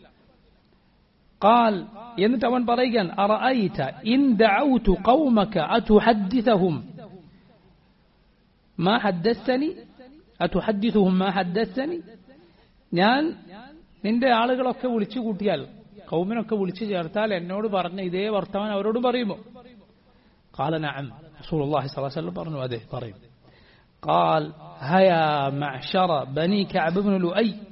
[SPEAKER 1] قال എന്നിട്ട് അവൻ പറയുകയാണ് أرأيت إن دعوت قومك أتحدثهم ما حدثتني أتحدثهم ما حدثتني ഞാൻ നിന്റെ ആളുകളൊക്കെ വിളിച്ചു കൂട്ടിയാൽ കൗമിനൊക്കെ വിളിച്ചു ചേർത്താൽ എന്നോട് പറഞ്ഞ ഇതേ വർത്തമാനം അവരോട് പറയുമോ قال نعم رسول الله صلى الله عليه وسلم പറഞ്ഞു അതെ പറയും قال هيا معشر بني كعب بن لؤي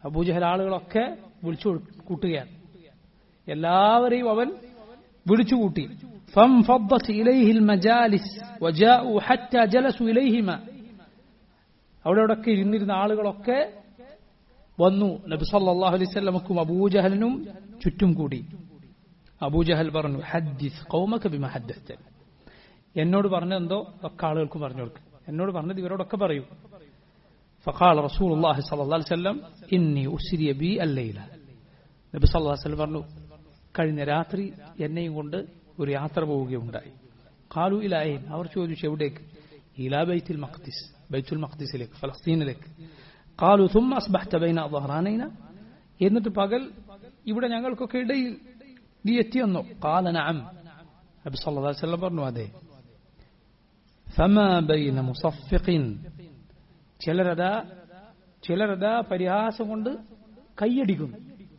[SPEAKER 1] അബൂജഹൽ ആളുകളൊക്കെ വിളിച്ചു കൂട്ടുകയാണ് എല്ലാവരെയും അവൻ വിളിച്ചുകൂട്ടി فانفضت إليه المجالس وجاءوا حتى جلسوا إليهما അവിടെ അവിടെയൊക്കെ ഇരുന്നിരുന്ന ആളുകളൊക്കെ വന്നു നബി സല്ലല്ലാഹു അലൈഹി വസല്ലമക്കും അബൂജഹലിനും ചുറ്റും കൂടി അബൂജഹൽ പറഞ്ഞു ഹദ്ദിസ് ഖൗമക ബിമ ഹദ്ദസ്ത എന്നോട് പറഞ്ഞെന്തോ ഒക്കെ ആളുകൾക്കും പറഞ്ഞു കൊടുക്കും എന്നോട് പറഞ്ഞത് ഇവരോടൊക്കെ പറയൂ فقال رسول الله صلى الله عليه وسلم إني أسري بي الليلة നബി സല്ലല്ലാഹു അലൈഹി വസല്ലം പറഞ്ഞു കഴിഞ്ഞ രാത്രി എന്നെയും കൊണ്ട് ഒരു യാത്ര പോവുകയുണ്ടായി കാലു ഇലായൻ അവർ ചോദിച്ചു എവിടേക്ക് ഇലാ ബൈത്തുൽ മഖ്ദിസ് ബൈത്തുൽ മഖ്ദിസിലേക്ക് ഫലസ്തീനിലേക്ക് കാലു തുമ്മ അസ്ബഹ്ത ബൈന ظهرانيന എന്നിട്ട് പകൽ ഇവിടെ ഞങ്ങൾക്കൊക്കെ ഇടയിൽ നീ എത്തിയെന്നോ കാല നഅം നബി സല്ലല്ലാഹു അലൈഹി വസല്ലം പറഞ്ഞു അതെ ഫമാ ബൈന മുസഫിഖിൻ ചിലരതാ ചിലരതാ പരിഹാസം കൊണ്ട് കൈയടിക്കുന്നു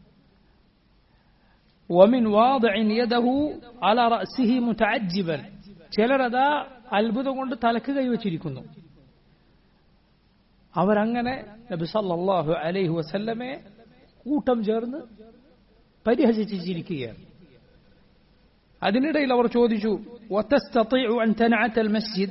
[SPEAKER 1] ومن واضع يده على رأسه متعجبا ചിലരതാ അത്ഭുതം കൊണ്ട് തലക്ക് കൈവച്ചിരിക്കുന്നു അവരങ്ങനെ നബി സല്ലല്ലാഹു അലൈഹി വസല്ലമെ കൂട്ടം ചേർന്ന് പരിഹസിച്ചിരിക്കുകയാണ് അതിനിടയിൽ അവർ ചോദിച്ചു وتستطيع أن تنعت المسجد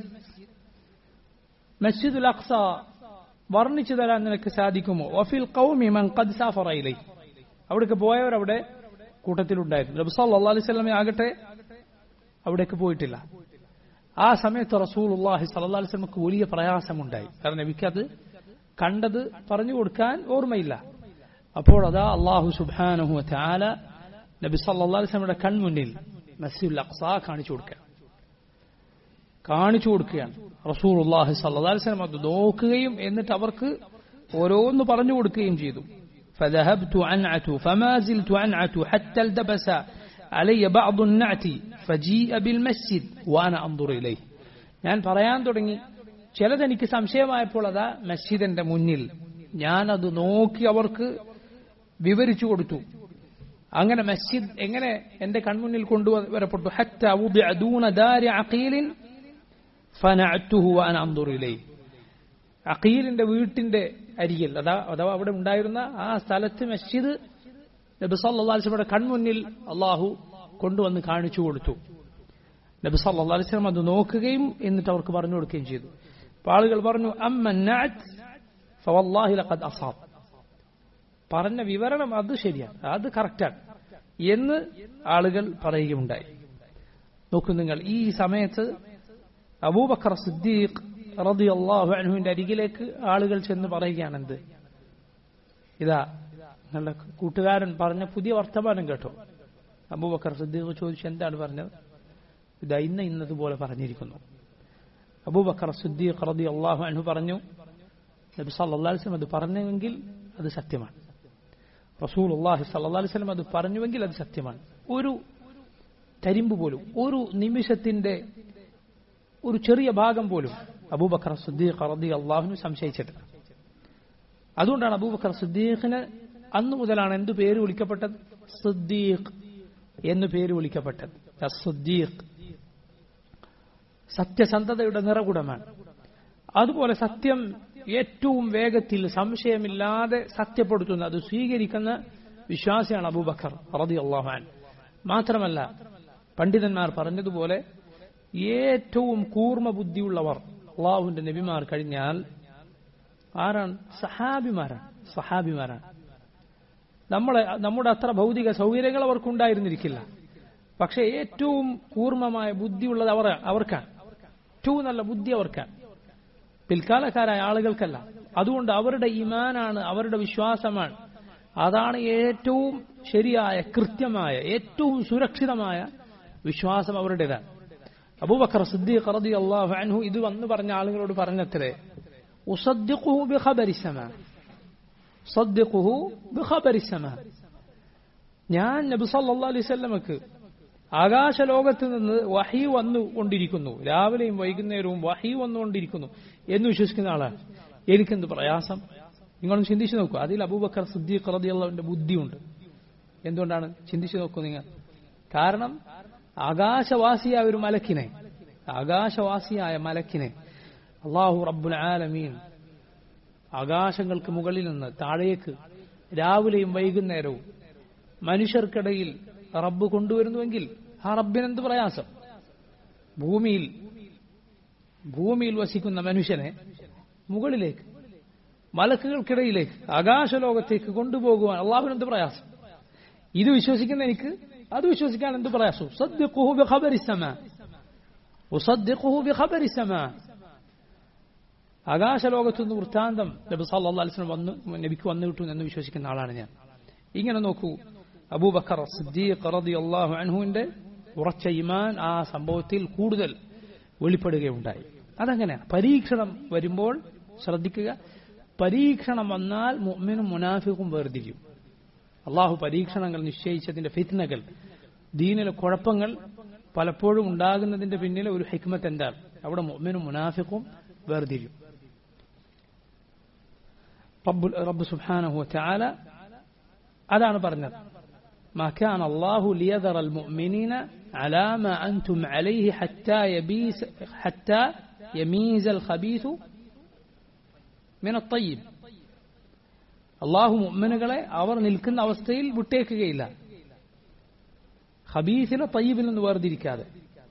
[SPEAKER 1] مسجد الأقصى വർണ്ണിച്ചു തരാൻ നിനക്ക് സാധിക്കുമോ വഫിൽ ഖൗമി മൻ ഖദ് സാഫറ ഇലൈ അവിടേക്ക് പോയവർ അവിടെ കൂട്ടത്തിലുണ്ടായിരുന്നു നബി സല്ലല്ലാഹു അലൈഹി വസല്ലമ ആകട്ടെ അവിടേക്ക് പോയിട്ടില്ല ആ സമയത്ത് റസൂലുള്ളാഹി സ്വല്ലല്ലാഹു അലൈഹി വസല്ലമക്ക് വലിയ പ്രയാസമുണ്ടായി കാരണം നബിക്ക് അത് കണ്ടത് പറഞ്ഞു കൊടുക്കാൻ ഓർമ്മയില്ല അപ്പോൾ അതാ അള്ളാഹു സുബ്ഹാനഹു വതആല നബി സല്ലല്ലാഹു അലൈഹി വസല്ലമയുടെ കൺമുന്നിൽ മസ്ജിദുൽ അഖ്സ കാണിച്ചു കൊടുക്കുക കാണിച്ചു കൊടുക്കുകയാണ് റസൂലുള്ളാഹി സ്വല്ലല്ലാഹു അലൈഹി വസല്ലം അത് നോക്കുകയും എന്നിട്ട് അവർക്ക് ഓരോന്ന് പറഞ്ഞു കൊടുക്കുകയും ചെയ്തു فذهبت أنعت فما زلت أنعت حتى التبس علي بعض النعت فجيء بالمسجد وأنا أنظر إليه ഞാൻ പറയാൻ തുടങ്ങി ചിലതെനിക്ക് സംശയമായപ്പോൾ അതാ മസ്ജിദിന്റെ മുന്നിൽ ഞാനത് നോക്കി അവർക്ക് വിവരിച്ചു കൊടുത്തു അങ്ങനെ മസ്ജിദ് എങ്ങനെ എന്റെ കൺമുന്നിൽ കൊണ്ടുവരപ്പെട്ടു ഹത്ത ഉദിഅ ദൂന ദാരി അഖീലിൻ ഫനഅത്തുഹു വഅന അൻദുറു ഇലൈഹി അഖീലിന്റെ വീട്ടിന്റെ അരികിൽ അതാ അഥവാ അവിടെ ഉണ്ടായിരുന്ന ആ സ്ഥലത്ത് മസ്ജിദ് നബി സല്ലല്ലാഹു അലൈഹി വസല്ലമയുടെ കൺമുന്നിൽ അള്ളാഹു കൊണ്ടുവന്ന് കാണിച്ചു കൊടുത്തു നബി സല്ലല്ലാഹു അലൈഹി വസല്ലം അത് നോക്കുകയും എന്നിട്ട് അവർക്ക് പറഞ്ഞു കൊടുക്കുകയും ചെയ്തു അപ്പോൾ ആളുകൾ പറഞ്ഞു അമ്മ ഫവല്ലാഹി ലഖദ് അസാബ് പറഞ്ഞ വിവരണം അത് ശരിയാണ് അത് കറക്റ്റാണ് എന്ന് ആളുകൾ പറയുകയുണ്ടായി നോക്കൂ നിങ്ങൾ ഈ സമയത്ത് അബൂബക്കർ സിദ്ദീഖ് റതി അള്ളാഹു അനഹുവിന്റെ അരികിലേക്ക് ആളുകൾ ചെന്ന് പറയുകയാണ് എന്ത് ഇതാ നിങ്ങളുടെ കൂട്ടുകാരൻ പറഞ്ഞ പുതിയ വർത്തമാനം കേട്ടോ അബൂബക്കർ സിദ്ദീഖ് ചോദിച്ചു എന്താണ് പറഞ്ഞത് ഇതാ ഇന്ന് ഇന്നതുപോലെ പറഞ്ഞിരിക്കുന്നു അബൂബക്കർ സിദ്ദീഖ് റതി അള്ളാഹു അനഹു പറഞ്ഞു നബി സല്ലല്ലാഹു അലൈഹി വസല്ലം അത് പറഞ്ഞുവെങ്കിൽ അത് സത്യമാണ് റസൂൽ അള്ളാഹി സല്ലല്ലാഹു അലൈഹി വസല്ലം അത് പറഞ്ഞുവെങ്കിൽ അത് സത്യമാണ് ഒരു തരിമ്പ് പോലും ഒരു നിമിഷത്തിന്റെ ഒരു ചെറിയ ഭാഗം പോലും അബൂബക്കർ സിദ്ദീഖ് റതി അള്ളാഹുവിന് സംശയിച്ചിട്ടില്ല അതുകൊണ്ടാണ് അബൂബക്കർ സിദ്ദീഖിന് അന്നു മുതലാണ് എന്തു പേര് വിളിക്കപ്പെട്ടത് സിദ്ദീഖ് എന്നു പേര് വിളിക്കപ്പെട്ടത് സിദ്ദീഖ് സത്യസന്ധതയുടെ നിറകുടമാണ് അതുപോലെ സത്യം ഏറ്റവും വേഗത്തിൽ സംശയമില്ലാതെ സത്യപ്പെടുത്തുന്ന അത് സ്വീകരിക്കുന്ന വിശ്വാസിയാണ് അബൂബക്കർ റതി അള്ളാഹാൻ മാത്രമല്ല പണ്ഡിതന്മാർ പറഞ്ഞതുപോലെ ഏറ്റവും കൂർമ്മ ബുദ്ധിയുള്ളവർ അള്ളാഹുവിന്റെ നബിമാർ കഴിഞ്ഞാൽ ആരാണ് സഹാബിമാരാണ് സഹാബിമാരാണ് നമ്മളെ നമ്മുടെ അത്ര ഭൗതിക സൗകര്യങ്ങൾ അവർക്കുണ്ടായിരുന്നിരിക്കില്ല പക്ഷെ ഏറ്റവും കൂർമ്മമായ ബുദ്ധിയുള്ളത് അവർ അവർക്കാണ് ഏറ്റവും നല്ല ബുദ്ധി അവർക്കാണ് പിൽക്കാലക്കാരായ ആളുകൾക്കല്ല അതുകൊണ്ട് അവരുടെ ഇമാനാണ് അവരുടെ വിശ്വാസമാണ് അതാണ് ഏറ്റവും ശരിയായ കൃത്യമായ ഏറ്റവും സുരക്ഷിതമായ വിശ്വാസം അവരുടേതാണ് അബൂബക്കർ സിദ്ദീഖ് റതി അള്ളാഹു അൻഹു ഇത് വന്ന് പറഞ്ഞ ആളുകളോട് പറഞ്ഞത്രേ ഉസദ്ദിഖുഹു ബിഖബരി സമാ സദ്ദിഖുഹു ബിഖബരി സമാ ഞാൻ നബി സല്ലല്ലാഹു അലൈഹി വസല്ലമക്ക് ആകാശ ലോകത്ത് നിന്ന് വഹി വന്നുകൊണ്ടിരിക്കുന്നു രാവിലെയും വൈകുന്നേരവും വഹി വന്നുകൊണ്ടിരിക്കുന്നു എന്ന് വിശ്വസിക്കുന്ന ആളാണ് എനിക്കെന്ത് പ്രയാസം നിങ്ങളൊന്ന് ചിന്തിച്ചു നോക്കൂ അതിൽ അബൂബക്കർ സിദ്ദീഖ് റളിയല്ലാഹുവിന്റെ ബുദ്ധിയുണ്ട് എന്തുകൊണ്ടാണ് ചിന്തിച്ചു നോക്കൂ നിങ്ങൾ കാരണം ആകാശവാസിയായ ഒരു മലക്കിനെ ആകാശവാസിയായ മലക്കിനെ അള്ളാഹു റബ്ബുൽ ആലമീൻ ആകാശങ്ങൾക്ക് മുകളിൽ നിന്ന് താഴേക്ക് രാവിലെയും വൈകുന്നേരവും മനുഷ്യർക്കിടയിൽ റബ്ബ് കൊണ്ടുവരുന്നുവെങ്കിൽ ആ റബ്ബിനെന്ത് പ്രയാസം ഭൂമിയിൽ ഭൂമിയിൽ വസിക്കുന്ന മനുഷ്യനെ മുകളിലേക്ക് മലക്കുകൾക്കിടയിലേക്ക് ആകാശലോകത്തേക്ക് കൊണ്ടുപോകുവാൻ അള്ളാഹുവിനെന്ത് പ്രയാസം ഇത് വിശ്വസിക്കുന്ന എനിക്ക് അത് വിശ്വസിക്കാൻ എന്ത് പ്രയാസം صدقه بخبر السماء وصدقه بخبر السماء ആകാശലോകത്തുനിന്ന് വൃത്താന്തം നബി സല്ലല്ലാഹു അലൈഹി വസല്ലം വന്നു നബിക്ക് വന്നു കിട്ടും എന്ന് വിശ്വസിക്കുന്ന ആളാണ് ഞാൻ ഇങ്ങനെ നോക്കൂ അബൂബക്കർ സിദ്ദീഖ് റളിയല്ലാഹു അൻഹുവിന്റെ ഉറച്ച ഇമാൻ ആ സംഭവത്തിൽ കൂടുതൽ വെളിപ്പെടുകയുണ്ടായി അതങ്ങനെ പരീക്ഷണം വരുമ്പോൾ ശ്രദ്ധിക്കുക പരീക്ഷണം വന്നാൽ മുഅ്മിനും മുനാഫിക്കും വേർതിരിയും അള്ളാഹു പരീക്ഷണങ്ങൾ നിശ്ചയിച്ചതിന്റെ ഫിത്നകൾ ദീനിലെ കുഴപ്പങ്ങൾ പലപ്പോഴും ഉണ്ടാകുന്നതിന്റെ പിന്നിലെ ഒരു ഹിക്മത്ത് എന്താണ് അവിടെ മുഅ്മിനും മുനാഫിക്കും വേർതിരിയും റബ്ബുൽ റബ്ബ് സുബ്ഹാനഹു വതആല അതാണ് പറഞ്ഞത് ما كان الله ليذر المؤمنين على ما أنتم عليه حتى يبيس حتى يميز الخبيث من الطيب അള്ളാഹു മുഅ്മിനുകളെ അവർ നിൽക്കുന്ന അവസ്ഥയിൽ വിട്ടേക്കുകയില്ല ഖബീസിനെ തയ്യബിൽ നിന്ന് വേർതിരിക്കാതെ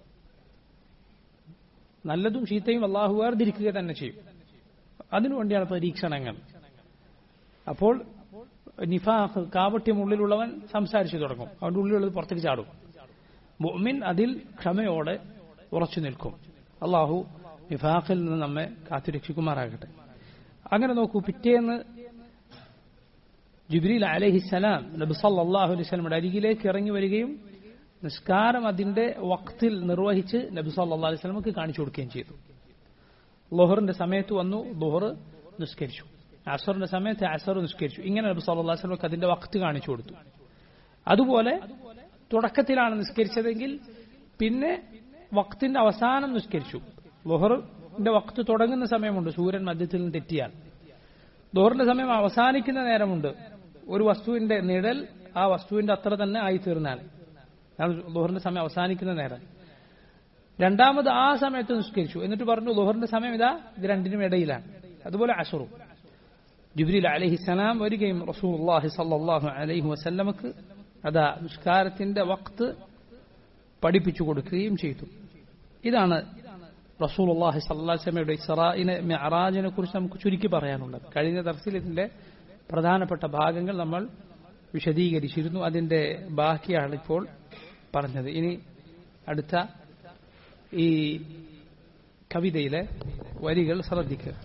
[SPEAKER 1] നല്ലതും ചീത്തയും അള്ളാഹു വേർതിരിക്കുക തന്നെ ചെയ്യും അതിനുവേണ്ടിയാണ് പരീക്ഷണങ്ങൾ അപ്പോൾ നിഫാഖ് കാപട്യം ഉള്ളിലുള്ളവൻ സംസാരിച്ചു തുടങ്ങും അവന്റെ ഉള്ളിലുള്ളത് പുറത്തേക്ക് ചാടും മുഅ്മിൻ അതിൽ ക്ഷമയോടെ ഉറച്ചു നിൽക്കും അള്ളാഹു നിഫാഖിൽ നിന്ന് നമ്മെ കാത്തുരക്ഷിക്കുമാറാകട്ടെ അങ്ങനെ നോക്കൂ പിറ്റേന്ന് ജിബ്രീൽ അലഹിസലാം നബി സല്ലല്ലാഹു അലൈഹി വസല്ലമയുടെ അരികിലേക്ക് ഇറങ്ങി വരികയും നിസ്കാരം അതിന്റെ വക്തിൽ നിർവഹിച്ച് നബി സല്ലല്ലാഹു അലൈഹി വസല്ലമക്ക് കാണിച്ചു കൊടുക്കുകയും ചെയ്തു ലോഹറിന്റെ സമയത്ത് വന്നു ലോഹർ നിസ്കരിച്ചു അസറിന്റെ സമയത്ത് അസർ നിസ്കരിച്ചു ഇങ്ങനെ നബി സല്ലല്ലാഹു അലൈഹി വസല്ലമക്ക് അതിന്റെ വക്ത് കാണിച്ചു കൊടുത്തു അതുപോലെ തുടക്കത്തിലാണ് നിസ്കരിച്ചതെങ്കിൽ പിന്നെ വക്തിന്റെ അവസാനം നിസ്കരിച്ചു ലോഹറിന്റെ വക്ത് തുടങ്ങുന്ന സമയമുണ്ട് സൂര്യൻ മധ്യത്തിൽ നിന്ന് തെറ്റിയാൽ ദോറിന്റെ സമയം അവസാനിക്കുന്ന നേരമുണ്ട് ഒരു വസ്തുവിന്റെ നിഴൽ ആ വസ്തുവിന്റെ അത്ര തന്നെ ആയിത്തീർന്നാൽ ദോഹറിന്റെ സമയം അവസാനിക്കുന്ന നേരം രണ്ടാമത് ആ സമയത്ത് നിസ്കരിച്ചു എന്നിട്ട് പറഞ്ഞു ദോഹറിന്റെ സമയം ഇതാ ഇത് രണ്ടിനും ഇടയിലാണ് അതുപോലെ അഷറും ജിബ്രീൽ അലഹിസലാം വരികയും റസൂൽ സല്ലാഹു അലൈഹി വസല്ലമക്ക് അതാ നിസ്കാരത്തിന്റെ വക്ത് പഠിപ്പിച്ചു കൊടുക്കുകയും ചെയ്തു ഇതാണ് റസൂൽ അള്ളാഹി സല്ലാസ്ലമയുടെ ഇസ്രായിനെ മെഹറാജിനെ കുറിച്ച് നമുക്ക് ചുരുക്കി പറയാനുള്ളത് കഴിഞ്ഞ തർസിൽ ഇതിന്റെ പ്രധാനപ്പെട്ട ഭാഗങ്ങൾ നമ്മൾ വിശദീകരിച്ചിരുന്നു അതിന്റെ ബാക്കിയാണ് ഇപ്പോൾ പറഞ്ഞത് ഇനി അടുത്ത ഈ കവിതയിലെ വരികൾ ശ്രദ്ധിക്കുക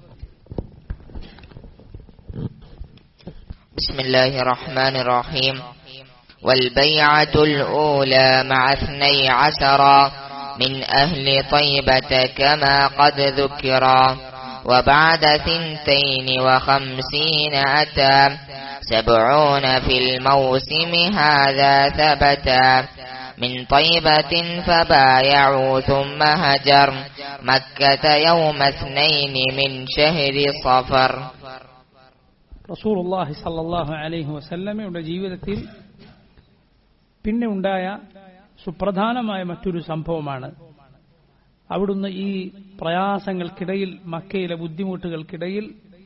[SPEAKER 2] بسم الله الرحمن الرحيم والبيعة الأولى مع اثني عشرا من أهل طيبة كما قد ذكرا وبعد ثنتين وخمسين أتى سبعون في الموسم هذا ثبتا من طيبة فبايعوا ثم هجر مكة يوم اثنين من شهر صفر
[SPEAKER 1] റസൂലുള്ളാഹി സല്ലല്ലാഹു അലൈഹി വസല്ലമയുടെ ജീവിതത്തിൽ പിന്നെ ഉണ്ടായ സുപ്രധാനമായ മറ്റൊരു സംഭവമാണ് അവിടുന്ന് ഈ പ്രയാസങ്ങൾക്കിടയിൽ മക്കയിലെ ബുദ്ധിമുട്ടുകൾക്കിടയിൽ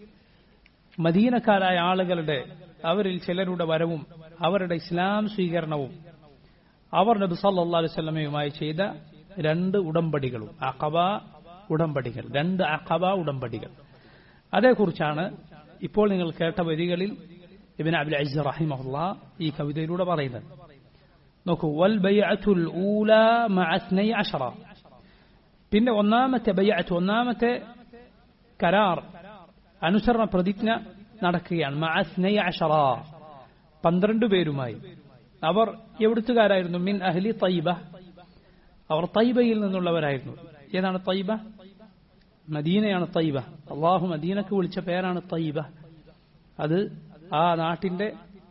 [SPEAKER 1] മദീനക്കാരായ ആളുകളുടെ അവരിൽ ചിലരുടെ വരവും അവരുടെ ഇസ്ലാം സ്വീകരണവും അവർ നബി സല്ലല്ലാഹു അലൈഹി വസല്ലമയുമായി ചെയ്ത രണ്ട് ഉടമ്പടികളും അഖബ ഉടമ്പടികൾ രണ്ട് അഖബ ഉടമ്പടികൾ അതേക്കുറിച്ചാണ് ഇപ്പോൾ നിങ്ങൾ കേട്ട വരികളിൽ ഇബിൻ അബുൽ അസ് റഹിമഹുല്ല ഈ കവിതയിലൂടെ പറയുന്നത് നോക്കൂ വൽ ബൈഅത്തുൽ ഊല മഅസ്നൈ അഷറ പിന്നെ ഒന്നാമത്തെ ബൈഅത്ത് ഒന്നാമത്തെ കരാർ അനുസരണ പ്രതിജ്ഞ നടക്കുകയാണ് മഅസ്നൈ അഷറ പന്ത്രണ്ട് പേരുമായി അവർ എവിടുത്തുകാരായിരുന്നു മിൻ അഹ്ലി തൈബ അവർ തൈബയിൽ നിന്നുള്ളവരായിരുന്നു ഏതാണ് തൈബ മദീനയാണ് തൈബ അള്ളാഹു മദീനക്ക് വിളിച്ച പേരാണ് തൈബ അത് ആ നാട്ടിന്റെ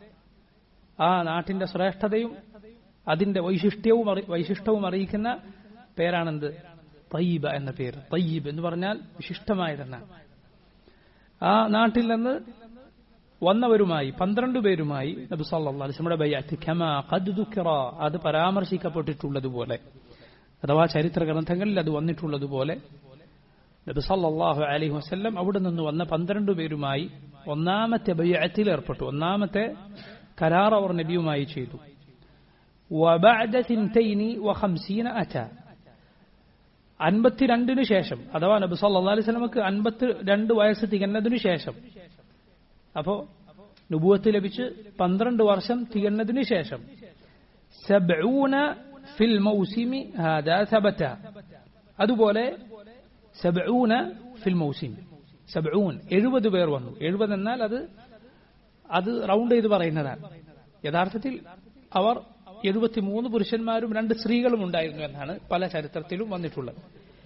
[SPEAKER 1] ആ നാട്ടിന്റെ ശ്രേഷ്ഠതയും അതിന്റെ വൈശിഷ്ട്യവും വൈശിഷ്ടവും അറിയിക്കുന്ന പേരാണെന്ത് തയ്യബ എന്ന പേര് തയ്യബ് എന്ന് പറഞ്ഞാൽ വിശിഷ്ടമായതെന്നാണ് ആ നാട്ടിൽ നിന്ന് വന്നവരുമായി പന്ത്രണ്ട് പേരുമായി നബി സല്ലല്ലാഹു അലൈഹി വസല്ലമയുടെ ബൈഅത്ത് കമാ ഖദ് ദുക്കിറ അത് പരാമർശിക്കപ്പെട്ടിട്ടുള്ളതുപോലെ അഥവാ ചരിത്ര ഗ്രന്ഥങ്ങളിൽ അത് വന്നിട്ടുള്ളതുപോലെ നബി സല്ലല്ലാഹു അലൈഹി വസല്ലം അവിടെ നിന്ന് വന്ന പന്ത്രണ്ട് പേരുമായി ഒന്നാമത്തെ ബയ്യത്തിൽ ഏർപ്പെട്ടു ഒന്നാമത്തെ കരാർ അവർ നബിയുമായി ചെയ്തു وبعد ثنتين وخمسين أتى അൻപത്തിരണ്ടിന് ശേഷം അഥവാ നബി സല്ലാ അലൈഹി സ്വലമക്ക് അൻപത്തി രണ്ട് വയസ്സ് തികഞ്ഞതിനു ശേഷം അപ്പോ നുബുവത്ത് ലഭിച്ച് പന്ത്രണ്ട് വർഷം തികഞ്ഞതിനു ശേഷം സബ്ഊന ഫിൽ മൗസിമി ഹാദാ സബത അതുപോലെ സബ്ഊന ഫിൽ മൗസിം സബ്ഊൻ എഴുപത് പേർ വന്നു എഴുപത് എന്നാൽ അത് അത് റൗണ്ട് ചെയ്ത് പറയുന്നതാണ് യഥാർത്ഥത്തിൽ അവർ എഴുപത്തിമൂന്ന് പുരുഷന്മാരും രണ്ട് സ്ത്രീകളും ഉണ്ടായിരുന്നു എന്നാണ് പല ചരിത്രത്തിലും വന്നിട്ടുള്ളത്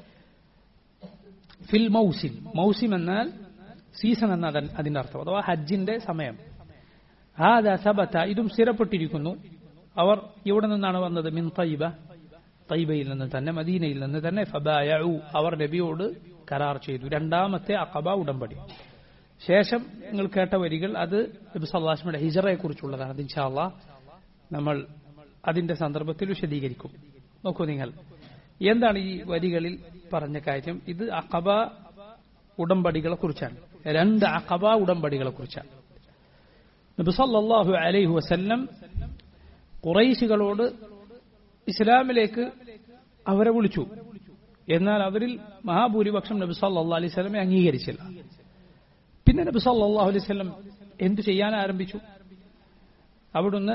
[SPEAKER 1] ഫിൽ മൗസിം മൗസിം എന്നാൽ സീസൺ എന്ന അതിന്റെ അർത്ഥം അഥവാ ഹജ്ജിന്റെ സമയം ഹാദ സബത്ത ഇതും സ്ഥിരപ്പെട്ടിരിക്കുന്നു അവർ ഇവിടെ നിന്നാണ് വന്നത് മിൻ തൈബ തൈബയിൽ നിന്ന് തന്നെ മദീനയിൽ നിന്ന് തന്നെ ഫബായു അവർ നബിയോട് കരാർ ചെയ്തു രണ്ടാമത്തെ അഖബ ഉടമ്പടി ശേഷം നിങ്ങൾ കേട്ട വരികൾ അത് നബി സല്ലാസ്മയുടെ ഹിജറയെ കുറിച്ചുള്ളതാണ് അത് ഇൻഷാല്ല നമ്മൾ അതിന്റെ സന്ദർഭത്തിൽ വിശദീകരിക്കും നോക്കൂ നിങ്ങൾ എന്താണ് ഈ വരികളിൽ പറഞ്ഞ കാര്യം ഇത് അഖബ ഉടമ്പടികളെ കുറിച്ചാണ് രണ്ട് അഖബ ഉടമ്പടികളെ കുറിച്ചാണ് നബി സല്ലല്ലാഹു അലൈഹി വസല്ലം ഖുറൈശികളോട് ഇസ്ലാമിലേക്ക് അവരെ വിളിച്ചു എന്നാൽ അവരിൽ മഹാഭൂരിപക്ഷം നബി സല്ലല്ലാഹു അലൈഹി വസല്ലമെ അംഗീകരിച്ചില്ല പിന്നെ നബി സല്ലല്ലാഹു അലൈഹി വസല്ലം എന്തു ചെയ്യാൻ ആരംഭിച്ചു അവിടുന്ന്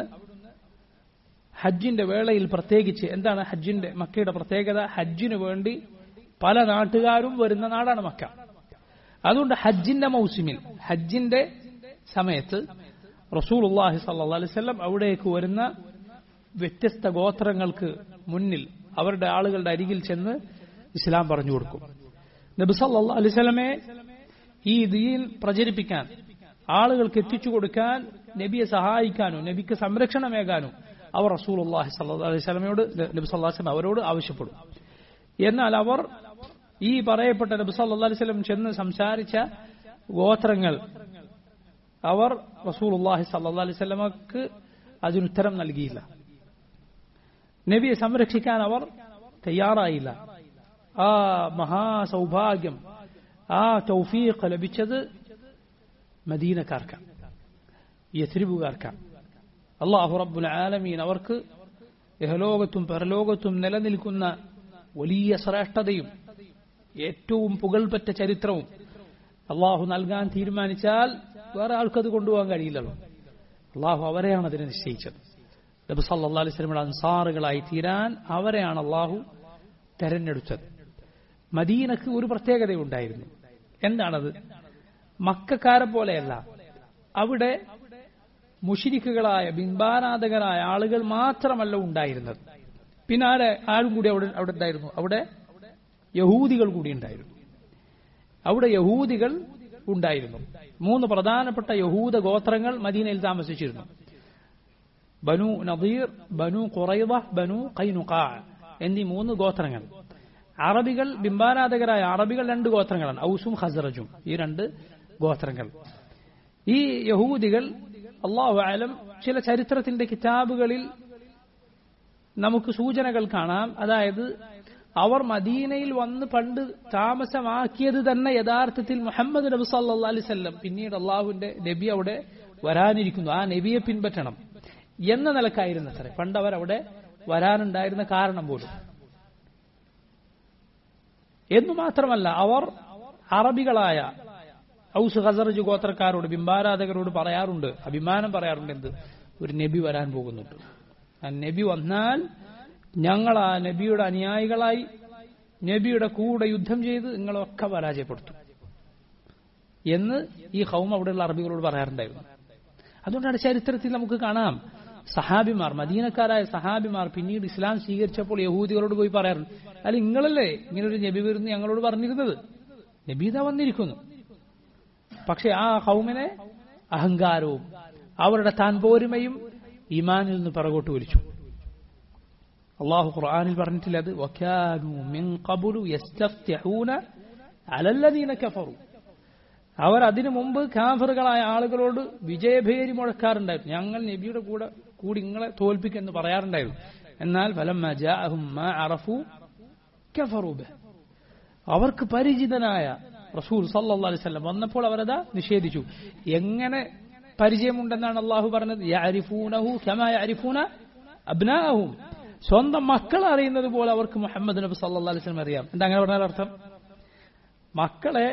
[SPEAKER 1] ഹജ്ജിന്റെ വേളയിൽ പ്രത്യേകിച്ച് എന്താണ് ഹജ്ജിന്റെ മക്കയുടെ പ്രത്യേകത ഹജ്ജിനു വേണ്ടി പല നാട്ടുകാരും വരുന്ന നാടാണ് മക്ക അതുകൊണ്ട് ഹജ്ജിന്റെ മൗസിമിൽ ഹജ്ജിന്റെ സമയത്ത് റസൂൽ അള്ളാഹി സല്ലാ അലൈവല്ലം അവിടേക്ക് വരുന്ന വ്യത്യസ്ത ഗോത്രങ്ങൾക്ക് മുന്നിൽ അവരുടെ ആളുകളുടെ അരികിൽ ചെന്ന് ഇസ്ലാം പറഞ്ഞു കൊടുക്കും നബി സല്ലാ അലൈവലമെ ഈ ദീൻ പ്രചരിപ്പിക്കാൻ ആളുകൾക്ക് എത്തിച്ചു കൊടുക്കാൻ നബിയെ സഹായിക്കാനും നബിക്ക് സംരക്ഷണമേകാനും അവർ റസൂൽ അള്ളാഹി സല്ലാ അലൈഹി സ്വലമയോട് നബി സല്ലാസ്ലം അവരോട് ആവശ്യപ്പെടും എന്നാൽ അവർ ഈ പറയപ്പെട്ട നബി സല്ലാ അലൈഹി സ്വലം ചെന്ന് സംസാരിച്ച ഗോത്രങ്ങൾ അവർ റസൂൽ അള്ളാഹി സല്ലാ അലൈഹി സ്വലമക്ക് അതിനുത്തരം നൽകിയില്ല നബിയെ സംരക്ഷിക്കാൻ അവർ തയ്യാറായില്ല ആ മഹാസൗഭാഗ്യം ആ തൗഫീഖ് ലഭിച്ചത് മദീനക്കാർക്കാണ് യഥ്രിബുകാർക്കാണ് അള്ളാഹു റബ്ബുൽ ആലമീൻ അവർക്ക് ഇഹലോകത്തും പരലോകത്തും നിലനിൽക്കുന്ന വലിയ ശ്രേഷ്ഠതയും ഏറ്റവും പുകൾപെറ്റ ചരിത്രവും അള്ളാഹു നൽകാൻ തീരുമാനിച്ചാൽ വേറെ ആൾക്കത് കൊണ്ടുപോകാൻ കഴിയില്ലല്ലോ അള്ളാഹു അവരെയാണ് അതിനെ നിശ്ചയിച്ചത് നബി സല്ലാ അലൈഹി സ്വലമിയുടെ അൻസാറുകളായി തീരാൻ അവരെയാണ് അള്ളാഹു തെരഞ്ഞെടുത്തത് മദീനക്ക് ഒരു പ്രത്യേകതയുണ്ടായിരുന്നു എന്താണത് മക്കാരെ പോലെയല്ല അവിടെ മുഷിരിക്കുകളായ ബിംബാനാഥകരായ ആളുകൾ മാത്രമല്ല ഉണ്ടായിരുന്നത് പിന്നെ ആരെ ആരും കൂടി അവിടെ അവിടെ ഉണ്ടായിരുന്നു അവിടെ യഹൂദികൾ കൂടി ഉണ്ടായിരുന്നു അവിടെ യഹൂദികൾ ഉണ്ടായിരുന്നു മൂന്ന് പ്രധാനപ്പെട്ട യഹൂദ ഗോത്രങ്ങൾ മദീനയിൽ താമസിച്ചിരുന്നു ബനു നദീർ ബനു ഖുറൈദ ബനു ഖൈനുഖാ എന്നീ മൂന്ന് ഗോത്രങ്ങൾ അറബികൾ ബിംബാരാധകരായ അറബികൾ രണ്ട് ഗോത്രങ്ങളാണ് ഔസും ഹസറജും ഈ രണ്ട് ഗോത്രങ്ങൾ ഈ യഹൂദികൾ അള്ളാഹു ആലം ചില ചരിത്രത്തിന്റെ കിതാബുകളിൽ നമുക്ക് സൂചനകൾ കാണാം അതായത് അവർ മദീനയിൽ വന്ന് പണ്ട് താമസമാക്കിയത് തന്നെ യഥാർത്ഥത്തിൽ മുഹമ്മദ് നബി സല്ലാ അലിസ്ല്ലം പിന്നീട് അള്ളാഹുവിന്റെ നബി അവിടെ വരാനിരിക്കുന്നു ആ നബിയെ പിൻപറ്റണം എന്ന നിലക്കായിരുന്നു അത്ര പണ്ട് അവർ അവിടെ വരാനുണ്ടായിരുന്ന കാരണം പോലും എന്നു മാത്രമല്ല അവർ അറബികളായ ഔസ് ഹസറജ് ഗോത്രക്കാരോട് ബിംബാരാധകരോട് പറയാറുണ്ട് അഭിമാനം പറയാറുണ്ട് എന്ത് ഒരു നബി വരാൻ പോകുന്നുണ്ട് ആ നബി വന്നാൽ ഞങ്ങൾ ആ നബിയുടെ അനുയായികളായി നബിയുടെ കൂടെ യുദ്ധം ചെയ്ത് നിങ്ങളൊക്കെ പരാജയപ്പെടുത്തും എന്ന് ഈ ഹൗം അവിടെയുള്ള അറബികളോട് പറയാറുണ്ടായിരുന്നു അതുകൊണ്ടാണ് ചരിത്രത്തിൽ നമുക്ക് കാണാം സഹാബിമാർ മദീനക്കാരായ സഹാബിമാർ പിന്നീട് ഇസ്ലാം സ്വീകരിച്ചപ്പോൾ യഹൂദികളോട് പോയി പറയാറുണ്ട് അല്ല നിങ്ങളല്ലേ ഇങ്ങനെ ഒരു നബി വരുന്നു ഞങ്ങളോട് പറഞ്ഞിരുന്നത് നബീത വന്നിരിക്കുന്നു പക്ഷെ ആ ഹൗമിനെ അഹങ്കാരവും അവരുടെ താൻ പോരുമയും ഈമാനിൽ നിന്ന് പിറകോട്ട് വലിച്ചു അള്ളാഹു ഖുർആാനിൽ പറഞ്ഞിട്ടില്ല അത് വക്കാനു മിൻ ഖബുലു യസ്തഫ്തിഹൂന അലല്ലദീന കഫറു അവർ അതിനു മുമ്പ് കാഫറുകളായ ആളുകളോട് വിജയഭേരി മുഴക്കാറുണ്ടായിരുന്നു ഞങ്ങൾ നബിയുടെ കൂടെ കൂടി നിങ്ങളെ തോൽപ്പിക്കുമെന്ന് പറയാറുണ്ടായിരുന്നു എന്നാൽ ഫലം അറഫു കഫറൂബ അവർക്ക് പരിചിതനായ റസൂൽ സല്ലാ അലൈവല്ലം വന്നപ്പോൾ അവരത് നിഷേധിച്ചു എങ്ങനെ പരിചയമുണ്ടെന്നാണ് അള്ളാഹു പറഞ്ഞത് യഅരിഫൂനഹു കമാ യഅരിഫൂന അബ്നാഅഹും സ്വന്തം മക്കളെ അറിയുന്നത് പോലെ അവർക്ക് മുഹമ്മദ് നബി സല്ലാ അലൈഹി സ്വലം അറിയാം എന്താ അങ്ങനെ പറഞ്ഞാൽ അർത്ഥം മക്കളെ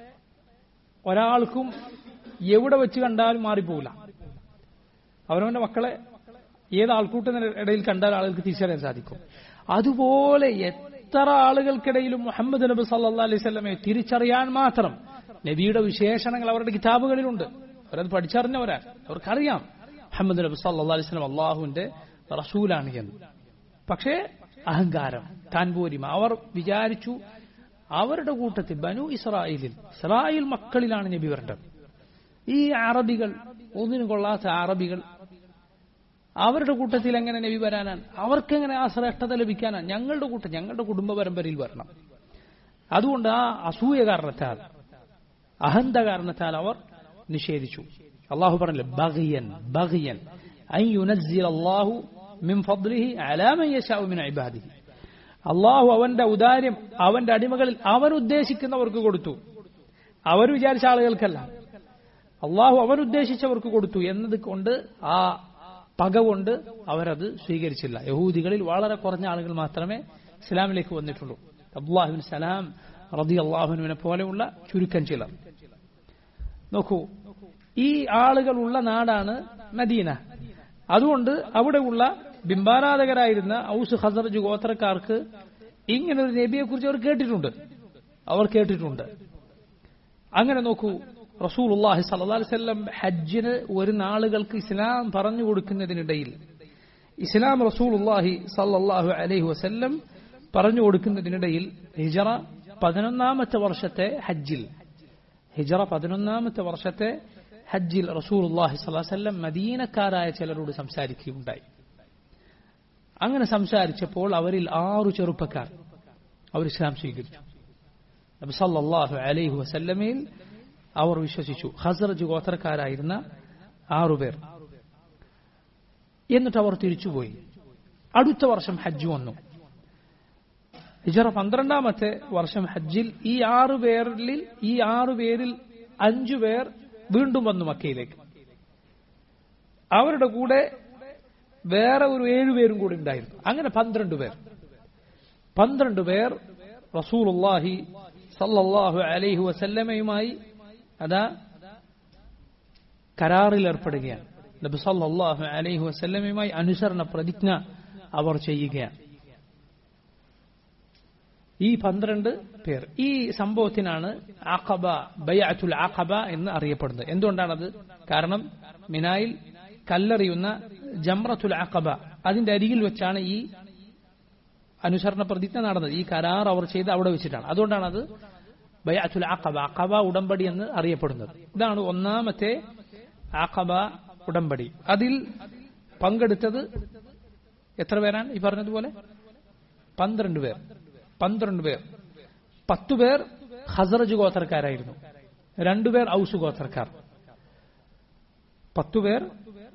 [SPEAKER 1] ഒരാൾക്കും എവിടെ വെച്ച് കണ്ടാലും മാറിപ്പോകില്ല അവനവന്റെ മക്കളെ ഏത് ആൾക്കൂട്ടത്തിന് ഇടയിൽ കണ്ടാൽ ആളുകൾക്ക് തിരിച്ചറിയാൻ സാധിക്കും അതുപോലെ എത്ര ആളുകൾക്കിടയിലും മുഹമ്മദ് നബി സല്ലാ അലൈഹി സ്വലമെ തിരിച്ചറിയാൻ മാത്രം നബിയുടെ വിശേഷണങ്ങൾ അവരുടെ കിതാബുകളിലുണ്ട് അവരത് പഠിച്ചറിഞ്ഞവരാണ് അവർക്കറിയാം മുഹമ്മദ് നബി സല്ലാ അലൈഹി സ്വലം അള്ളാഹുവിന്റെ റസൂലാണ് എന്ന് പക്ഷേ അഹങ്കാരം താൻ പോരിമ അവർ വിചാരിച്ചു അവരുടെ കൂട്ടത്തിൽ ബനു ഇസ്രായേലിൽ ഇസ്രായേൽ മക്കളിലാണ് നബി വരേണ്ടത് ഈ അറബികൾ ഒന്നിനും കൊള്ളാത്ത അറബികൾ അവരുടെ കൂട്ടത്തിൽ എങ്ങനെ നബി വരാനാണ് അവർക്കെങ്ങനെ ആ ശ്രേഷ്ഠത ലഭിക്കാനാണ് ഞങ്ങളുടെ കൂട്ടം ഞങ്ങളുടെ കുടുംബ പരമ്പരയിൽ വരണം അതുകൊണ്ട് ആ അസൂയ കാരണത്താൽ അഹന്ത കാരണത്താൽ അവർ നിഷേധിച്ചു അള്ളാഹു പറഞ്ഞില്ല ബഗിയൻ ബഗിയൻ അൻ യുനസ്സിൽ അള്ളാഹു മിൻ ഫദ്ലിഹി അലാ മൻ യശാഉ മിൻ ഇബാദിഹി അള്ളാഹു അവന്റെ ഔദാര്യം അവന്റെ അടിമകളിൽ അവൻ ഉദ്ദേശിക്കുന്നവർക്ക് കൊടുത്തു അവർ വിചാരിച്ച ആളുകൾക്കല്ല അള്ളാഹു അവൻ ഉദ്ദേശിച്ചവർക്ക് കൊടുത്തു എന്നത് കൊണ്ട് ആ പക കൊണ്ട് അവരത് സ്വീകരിച്ചില്ല യഹൂദികളിൽ വളരെ കുറഞ്ഞ ആളുകൾ മാത്രമേ ഇസ്ലാമിലേക്ക് വന്നിട്ടുള്ളൂ അബ്ദുല്ലാഹിബിൻ സലാം റതി അള്ളാഹുനുവിനെ പോലെയുള്ള ചുരുക്കം ചിലർ നോക്കൂ ഈ ആളുകൾ ഉള്ള നാടാണ് മദീന അതുകൊണ്ട് അവിടെയുള്ള ബിംബാരാധകരായിരുന്ന ഔസ് ഹസർജ് ഗോത്രക്കാർക്ക് ഇങ്ങനെ ഒരു നബിയെ കുറിച്ച് അവർ കേട്ടിട്ടുണ്ട് അവർ കേട്ടിട്ടുണ്ട് അങ്ങനെ നോക്കൂ റസൂൽ അള്ളാഹി സല്ലാസ്ല്ലം ഹജ്ജിന് ഒരു നാളുകൾക്ക് ഇസ്ലാം പറഞ്ഞു കൊടുക്കുന്നതിനിടയിൽ ഇസ്ലാം റസൂൽ അള്ളാഹി സല്ലാഹു അലൈഹി വസല്ലം പറഞ്ഞു കൊടുക്കുന്നതിനിടയിൽ ഹിജറ പതിനൊന്നാമത്തെ വർഷത്തെ ഹജ്ജിൽ ഹിജറ പതിനൊന്നാമത്തെ വർഷത്തെ ഹജ്ജിൽ റസൂൽ അള്ളാഹി സ്വല്ലം മദീനക്കാരായ ചിലരോട് സംസാരിക്കുകയുണ്ടായി അങ്ങനെ സംസാരിച്ചപ്പോൾ അവരിൽ ആറു ചെറുപ്പക്കാർ അവർ ഇസ്ലാം സ്വീകരിച്ചു നബി സല്ലല്ലാഹു അലൈഹി വസല്ലമയിൽ അവർ വിശ്വസിച്ചു ഹസറജ് ഗോത്രക്കാരായിരുന്ന ആറുപേർ എന്നിട്ട് അവർ തിരിച്ചുപോയി അടുത്ത വർഷം ഹജ്ജ് വന്നു ഹിജറ പന്ത്രണ്ടാമത്തെ വർഷം ഹജ്ജിൽ ഈ ആറു പേരിൽ ഈ ആറു പേരിൽ അഞ്ചു പേർ വീണ്ടും വന്നു മക്കയിലേക്ക് അവരുടെ കൂടെ വേറെ ഒരു ഏഴുപേരും കൂടി ഉണ്ടായിരുന്നു അങ്ങനെ പന്ത്രണ്ട് പേർ പന്ത്രണ്ട് പേർ റസൂലുള്ളാഹി സല്ലല്ലാഹു അലൈഹി വസല്ലമയുമായി അതാ കരാറിൽ ഏർപ്പെടുകയാണ് നബി സല്ലല്ലാഹു അലൈഹി വസല്ലമയുമായി അനുസരണ പ്രതിജ്ഞ അവർ ചെയ്യുകയാണ് ഈ പന്ത്രണ്ട് പേർ ഈ സംഭവത്തിനാണ് ആഖബ ബയാറ്റുൽ ആഖബ എന്ന് അറിയപ്പെടുന്നത് എന്തുകൊണ്ടാണത് കാരണം മിനായിൽ കല്ലെറിയുന്ന ജംറത്തുൽ ആഖബ അതിന്റെ അരികിൽ വെച്ചാണ് ഈ അനുസരണ പ്രതിജ്ഞ നടന്നത് ഈ കരാർ അവർ ചെയ്ത് അവിടെ വെച്ചിട്ടാണ് അതുകൊണ്ടാണ് അത് ബയാറ്റുൽ ആഖബ അഖബ ഉടമ്പടി എന്ന് അറിയപ്പെടുന്നത് ഇതാണ് ഒന്നാമത്തെ ആഖബ ഉടമ്പടി അതിൽ പങ്കെടുത്തത് എത്ര പേരാണ് ഈ പറഞ്ഞതുപോലെ പന്ത്രണ്ട് പേർ പന്ത്രണ്ട് പേർ പത്തു പേർ ഹസറജ് ഗോത്രക്കാരായിരുന്നു രണ്ടുപേർ ഔസ് ഗോത്രക്കാർ പത്തുപേർ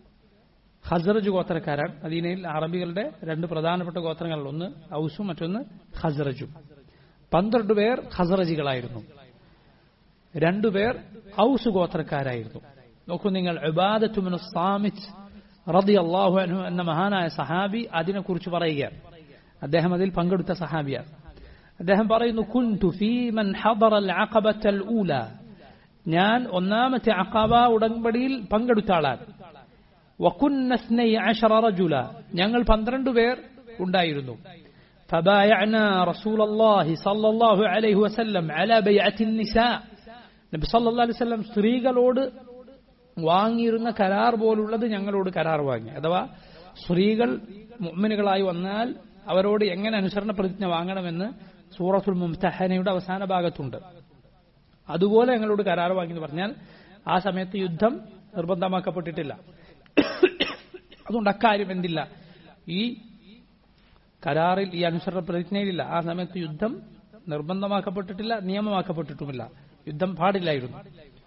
[SPEAKER 1] ഹസറജ് ഗോത്രക്കാരാണ് മദീനയിൽ അറബികളുടെ രണ്ട് പ്രധാനപ്പെട്ട ഗോത്രങ്ങൾ ഒന്ന് ഔസും മറ്റൊന്ന് ഹസറജും പന്ത്രണ്ട് പേർ ഹസറജികളായിരുന്നു രണ്ടുപേർ ഔസ് ഗോത്രക്കാരായിരുന്നു നോക്കൂ നിങ്ങൾ ഇബാദത്തുമിന് സാമിത് റതി അള്ളാഹു അനു എന്ന മഹാനായ സഹാബി അതിനെക്കുറിച്ച് പറയുകയാണ് അദ്ദേഹം അതിൽ പങ്കെടുത്ത സഹാബിയാണ് അദ്ദേഹം പറയുന്നു കുൻതു ഫീ മൻ ഹദറ അൽ അഖബത്തൽ ഊല ഞാൻ ഒന്നാമത്തെ അഖബ ഉടമ്പടിയിൽ പങ്കെടുത്ത ആളാണ് വകുന്ന സ്നൈ അശറ റജുല ഞങ്ങൾ പന്ത്രണ്ട് പേർ ഉണ്ടായിരുന്നു فبايعنا رسول الله صلى الله عليه وسلم على بيعة النساء നബി സല്ലല്ലാഹു അലൈഹി വസല്ലം സ്ത്രീകളോട് വാങ്ങിയിരുന്ന കരാർ പോലുള്ളത് ഞങ്ങളോട് കരാർ വാങ്ങി അഥവാ സ്ത്രീകൾ മുഅ്മിനുകളായി വന്നാൽ അവരോട് എങ്ങനെ അനുസരണ പ്രതിജ്ഞ വാങ്ങണമെന്ന് സൂറത്തുൽ മുംതഹനയുടെ അവസാന ഭാഗത്തുണ്ട് അതുപോലെ ഞങ്ങളോട് കരാർ വാങ്ങി എന്ന് പറഞ്ഞാൽ ആ സമയത്ത് യുദ്ധം നിർബന്ധമാക്കപ്പെട്ടിട്ടില്ല അതുകൊണ്ട് അക്കാര്യം എന്തില്ല ഈ കരാറിൽ ഈ അനുസരണ പ്രതിജ്ഞയിലില്ല ആ സമയത്ത് യുദ്ധം നിർബന്ധമാക്കപ്പെട്ടിട്ടില്ല നിയമമാക്കപ്പെട്ടിട്ടുമില്ല യുദ്ധം പാടില്ലായിരുന്നു